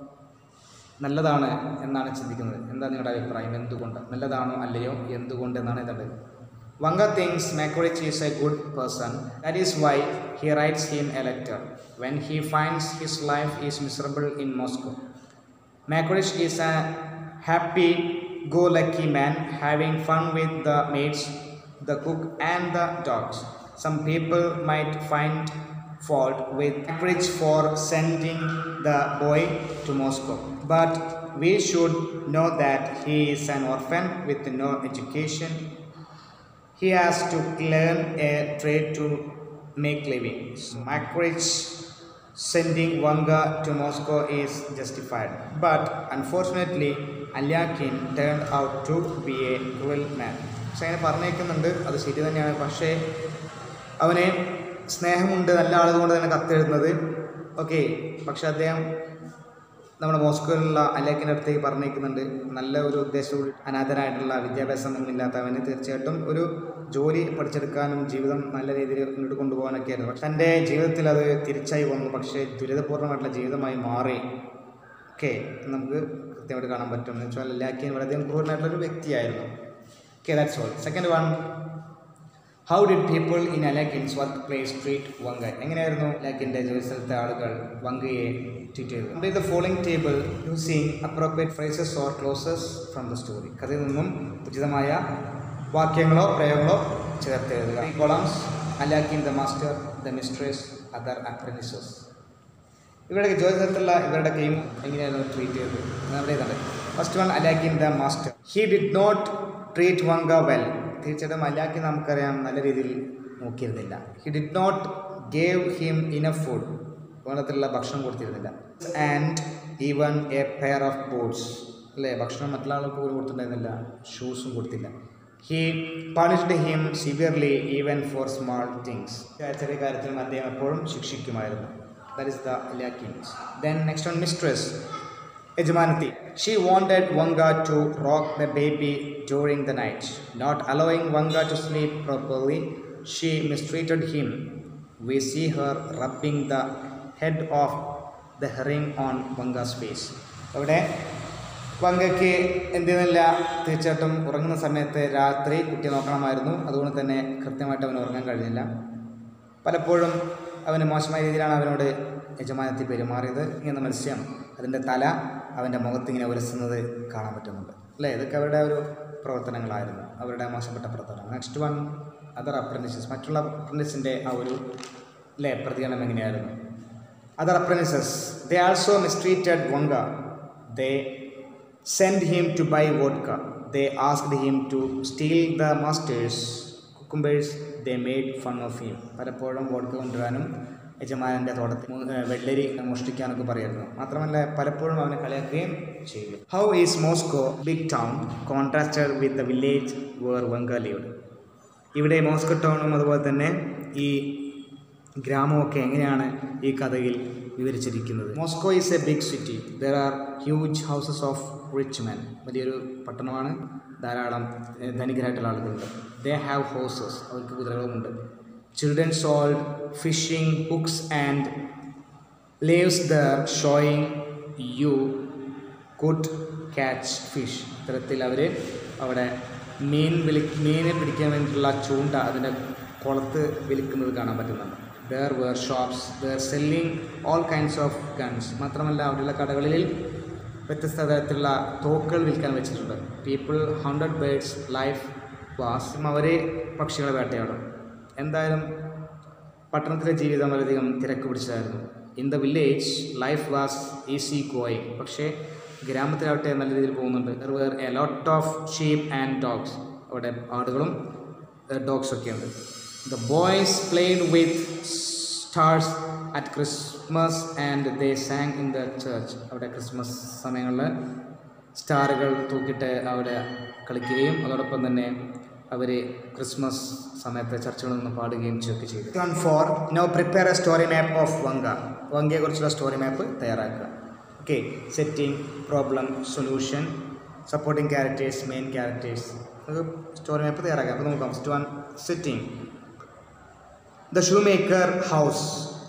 നല്ലതാണ് എന്നാണ് ചിന്തിക്കുന്നത് എന്താ നിങ്ങളുടെ അഭിപ്രായം എന്തുകൊണ്ട് നല്ലതാണോ അല്ലയോ എന്തുകൊണ്ട് എന്നാണ് ഇതത് Vanka thinks Makarich is a good person that is why he writes him a letter when he finds his life is miserable in Moscow Makarich is a happy go lucky man having fun with the maids, the cook, and the dogs. Some people might find fault with Anchorage for sending the boy to Moscow, but we should know that he is an orphan with no education. He has to learn a trade to make living. So Anchorage sending Wanga to Moscow is justified, but unfortunately, Alyakin turned out to be a cruel man. പക്ഷെ അങ്ങനെ പറഞ്ഞേക്കുന്നുണ്ട് അത് ശരി തന്നെയാണ് പക്ഷേ അവനെ സ്നേഹമുണ്ട് നല്ല ആളുകൊണ്ട് തന്നെ കത്തെഴുതുന്നത് ഓക്കെ പക്ഷെ അദ്ദേഹം നമ്മുടെ മോസ്കോയിലുള്ള അലേക്കിൻ്റെ അടുത്തേക്ക് പറഞ്ഞേക്കുന്നുണ്ട് നല്ല ഒരു ഉദ്ദേശത്തോട് അനാഥനായിട്ടുള്ള വിദ്യാഭ്യാസമൊന്നും ഇല്ലാത്തവന് തീർച്ചയായിട്ടും ഒരു ജോലി പഠിച്ചെടുക്കാനും ജീവിതം നല്ല രീതിയിൽ മുന്നോട്ട് കൊണ്ടുപോകാനൊക്കെ ആയിരുന്നു പക്ഷെ തൻ്റെ ജീവിതത്തിൽ അത് തിരിച്ചായി വന്നു പക്ഷേ ദുരിതപൂർണ്ണമായിട്ടുള്ള ജീവിതമായി മാറി ഓക്കെ നമുക്ക് കൃത്യമായിട്ട് കാണാൻ പറ്റും എന്ന് വെച്ചാൽ ലാക്കിയൻ വളരെയധികം ക്രൂരനായിട്ടുള്ള ഒരു വ്യക്തിയായിരുന്നു okay that's all second one how did people in Alyakhin's work place treat Vanka എങ്ങനെയായിരുന്നു ലാക്കിൻ്റെ ജോലി സ്ഥലത്തെ ആളുകൾ വങ്കയെ ട്രീറ്റ് ചെയ്തത് complete the following table using appropriate phrases or clauses from the story കഥയിൽ നിന്നും ഉചിതമായ വാക്യങ്ങളോ പ്രയോഗങ്ങളോ ചേർത്ത് എഴുതുക ഈ columns Alyakhin the master the mistress other apprentices ഇവരുടെ ജോലി സ്ഥലത്തുള്ള ഇവരുടെ ഗെയിം എങ്ങനെയായിരുന്നു ട്രീറ്റ് ചെയ്തത് നമ്മുടെ ഇതാണ് first one Alyakhin the master he did not treat Vanka well തീർച്ചയായിട്ടും അലാക്കിൻ നമുക്കറിയാം നല്ല രീതിയിൽ നോക്കിയിരുന്നില്ല he did not gave him enough food വേണ്ടത്തിലുള്ള ഭക്ഷണം കൊടുത്തിരുന്നില്ല and even a pair of boots അല്ലേ ഭക്ഷണം മറ്റുള്ള ആൾക്ക് പോലും കൊടുത്തിട്ടുണ്ടായിരുന്നില്ല ഷൂസും കൊടുത്തില്ല he punished him severely even for small things ചെറിയ കാര്യത്തിലും അദ്ദേഹം എപ്പോഴും ശിക്ഷിക്കുമായിരുന്നു that is the Lakins. Then next one, mistress. യജമാനത്തി she wanted Vanga to rock the baby during the night. Not allowing Vanga to sleep properly, she mistreated him. We see her rubbing the head of the herring on Vanga's face. അവിടെ വങ്കയ്ക്ക് എന്തെന്നില്ല തീർച്ചയായിട്ടും ഉറങ്ങുന്ന സമയത്ത് രാത്രി കുട്ടിയെ നോക്കണമായിരുന്നു അതുകൊണ്ട് തന്നെ കൃത്യമായിട്ട് അവന് ഉറങ്ങാൻ കഴിഞ്ഞില്ല പലപ്പോഴും അവന് മോശമായ രീതിയിലാണ് അവനോട് യജമാനത്തിൽ പെരുമാറിയത് ഇങ്ങനെ മത്സ്യം അതിൻ്റെ തല അവൻ്റെ മുഖത്തിങ്ങനെ ഉരസുന്നത് കാണാൻ പറ്റുന്നുണ്ട് അല്ലേ ഇതൊക്കെ അവരുടെ ഒരു പ്രവർത്തനങ്ങളായിരുന്നു അവരുടെ മോശപ്പെട്ട പ്രവർത്തനം നെക്സ്റ്റ് വൺ അതർ അപ്രൻറ്റിസസ് മറ്റുള്ള അപ്രൻറ്റിസിൻ്റെ ആ ഒരു അല്ലേ പ്രതികരണം എങ്ങനെയായിരുന്നു other apprentices they also mistreated Vanka they send him to buy vodka they asked him to steal the master's cucumbers they made fun of him പലപ്പോഴും വോഡ്ക കൊണ്ടുവരാനും യജമാനൻ്റെ തോട്ടത്തിൽ മു- ഏഹ് വെള്ളരി മോഷ്ടിക്കാനൊക്കെ പറയായിരുന്നു മാത്രമല്ല പലപ്പോഴും അവനെ കളിയാക്കുകയും ചെയ്തു how is Moscow big town contrasted with the village where Vanka lived ഇവിടെ മോസ്കോ ടൗണും അതുപോലെ തന്നെ ഈ ഗ്രാമമൊക്കെ എങ്ങനെയാണ് ഈ കഥയിൽ വിവരിച്ചിരിക്കുന്നത് Moscow is a big city there are huge houses of rich men വലിയൊരു പട്ടണമാണ് ധാരാളം ഏഹ്, ധനികരായിട്ടുള്ള ആളുകളുണ്ട് ദേ ഹാവ് ഹോസസ് അവർക്ക് കുതിരകളുമുണ്ട് children's all fishing hooks and loaves there showing you could catch fish ഇത്തരത്തിൽ അവർ അവിടെ മീൻ വിളി മീനെ പിടിക്കാൻ വേണ്ടിയിട്ടുള്ള ചൂണ്ട അതിൻ്റെ കുളത്ത് വിൽക്കുന്നത് കാണാൻ പറ്റുന്നുണ്ട് there were shops there selling all kinds of guns മാത്രമല്ല അവിടെയുള്ള കടകളിൽ വ്യത്യസ്ത തരത്തിലുള്ള തോക്കുകൾ വിൽക്കാൻ വെച്ചിട്ടുണ്ട് people hundred birds life was അവർ പക്ഷികളെ വേട്ടയാടും എന്തായാലും പട്ടണത്തിലെ ജീവിതം വളരെയധികം തിരക്ക് പിടിച്ചതായിരുന്നു in the village life was easy going പക്ഷേ ഗ്രാമത്തിലാവട്ടെ നല്ല രീതിയിൽ പോകുന്നുണ്ട് there were a lot of sheep and dogs അവിടെ ആടുകളും ഡോഗ്സ് ഒക്കെ ഉണ്ട് the boys played with stars at Christmas and they San in the church അവിടെ ക്രിസ്മസ് സമയങ്ങളിൽ സ്റ്റാറുകൾ തൂക്കിയിട്ട് അവിടെ കളിക്കുകയും അതോടൊപ്പം തന്നെ അവർ ക്രിസ്മസ് സമയത്ത് ചർച്ചകളിൽ നിന്ന് പാടുകയും ചെയ്യുകയൊക്കെ ചെയ്തു one four no prepare a story map of Vanka വങ്കയെക്കുറിച്ചുള്ള സ്റ്റോറി മാപ്പ് തയ്യാറാക്കുക okay setting problem solution supporting characters main characters അത് സ്റ്റോറി മാപ്പ് തയ്യാറാക്കാം അപ്പോൾ നോക്കാം first one setting the shoemaker house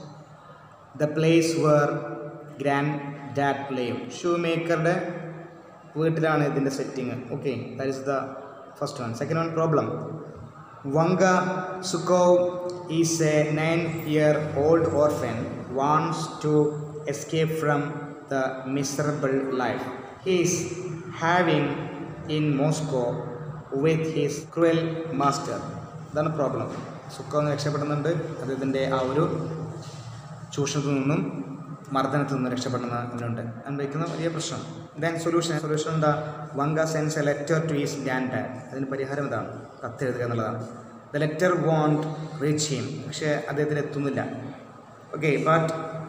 the place where granddad പ്ലേയും ഷൂ മേക്കറുടെ വീട്ടിലാണ് ഇതിൻ്റെ setting okay that is the first one second one problem Vanka Zhukov is a nine year old orphan wants to escape from the miserable life he's having in Moscow with his cruel master ഇതാണ് problem Zhukov എന്ന് രക്ഷപ്പെടുന്നുണ്ട് അദ്ദേഹത്തിൻ്റെ ആ ഒരു ചൂഷണത്തിൽ നിന്നും മർദ്ദനത്തിൽ നിന്നും രക്ഷപ്പെടുന്നവനുണ്ട് അനുഭവിക്കുന്ന വലിയ പ്രശ്നം ദെൻ സൊല്യൂഷൻ സൊല്യൂഷൻ എന്താ Vanka sends a letter to his granddad അതിന് പരിഹാരം ഇതാണ് കത്ത് എഴുതുക എന്നുള്ളതാണ് the letter won't reach him പക്ഷേ അദ്ദേഹത്തിന് എത്തുന്നില്ല okay but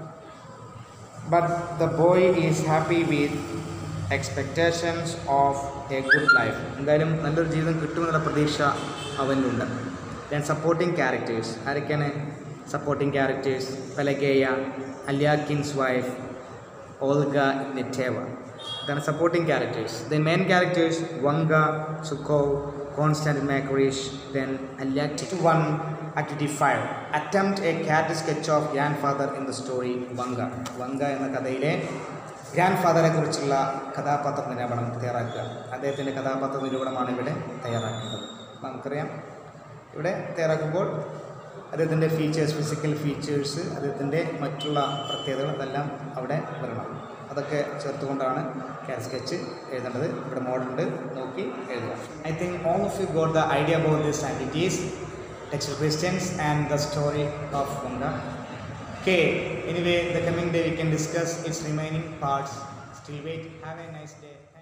but the boy is happy with expectations of a good life എന്തായാലും നല്ലൊരു ജീവിതം കിട്ടുമെന്നുള്ള പ്രതീക്ഷ അവനിലുണ്ട് ദെൻ സപ്പോർട്ടിംഗ് ക്യാരക്ടേഴ്സ് ആരൊക്കെയാണ് supporting characters Pelageya Alyakhin's wife Olga Ignatyevna ഇതാണ് supporting characters then main characters Vanka Zhukov Konstantin Makarich then Alyakhin one activity five attempt a ക്യാറ്റ് sketch of grandfather in the story Vanka Vanka എന്ന കഥയിലെ grand ഫാദറെ കുറിച്ചുള്ള കഥാപാത്ര നിരൂപണം തയ്യാറാക്കുക അദ്ദേഹത്തിൻ്റെ കഥാപാത്ര നിരൂപണമാണ് ഇവിടെ തയ്യാറാക്കേണ്ടത് നമുക്കറിയാം ഇവിടെ തയ്യാറാക്കുമ്പോൾ അദ്ദേഹത്തിൻ്റെ ഫീച്ചേഴ്സ് ഫിസിക്കൽ ഫീച്ചേഴ്സ് അദ്ദേഹത്തിൻ്റെ മറ്റുള്ള പ്രത്യേകതകൾ അതെല്ലാം അവിടെ വരണം അതൊക്കെ ചേർത്തുകൊണ്ടാണ് ക്യാറ്റ് സ്കെച്ച് എഴുതേണ്ടത് ഇവിടെ മോഡലുണ്ട് നോക്കി എഴുതുക I think all of you got the idea about this activities textual questions and the story of Ganga. Okay, anyway, the coming day we can discuss its remaining parts. Still wait. Have a nice day.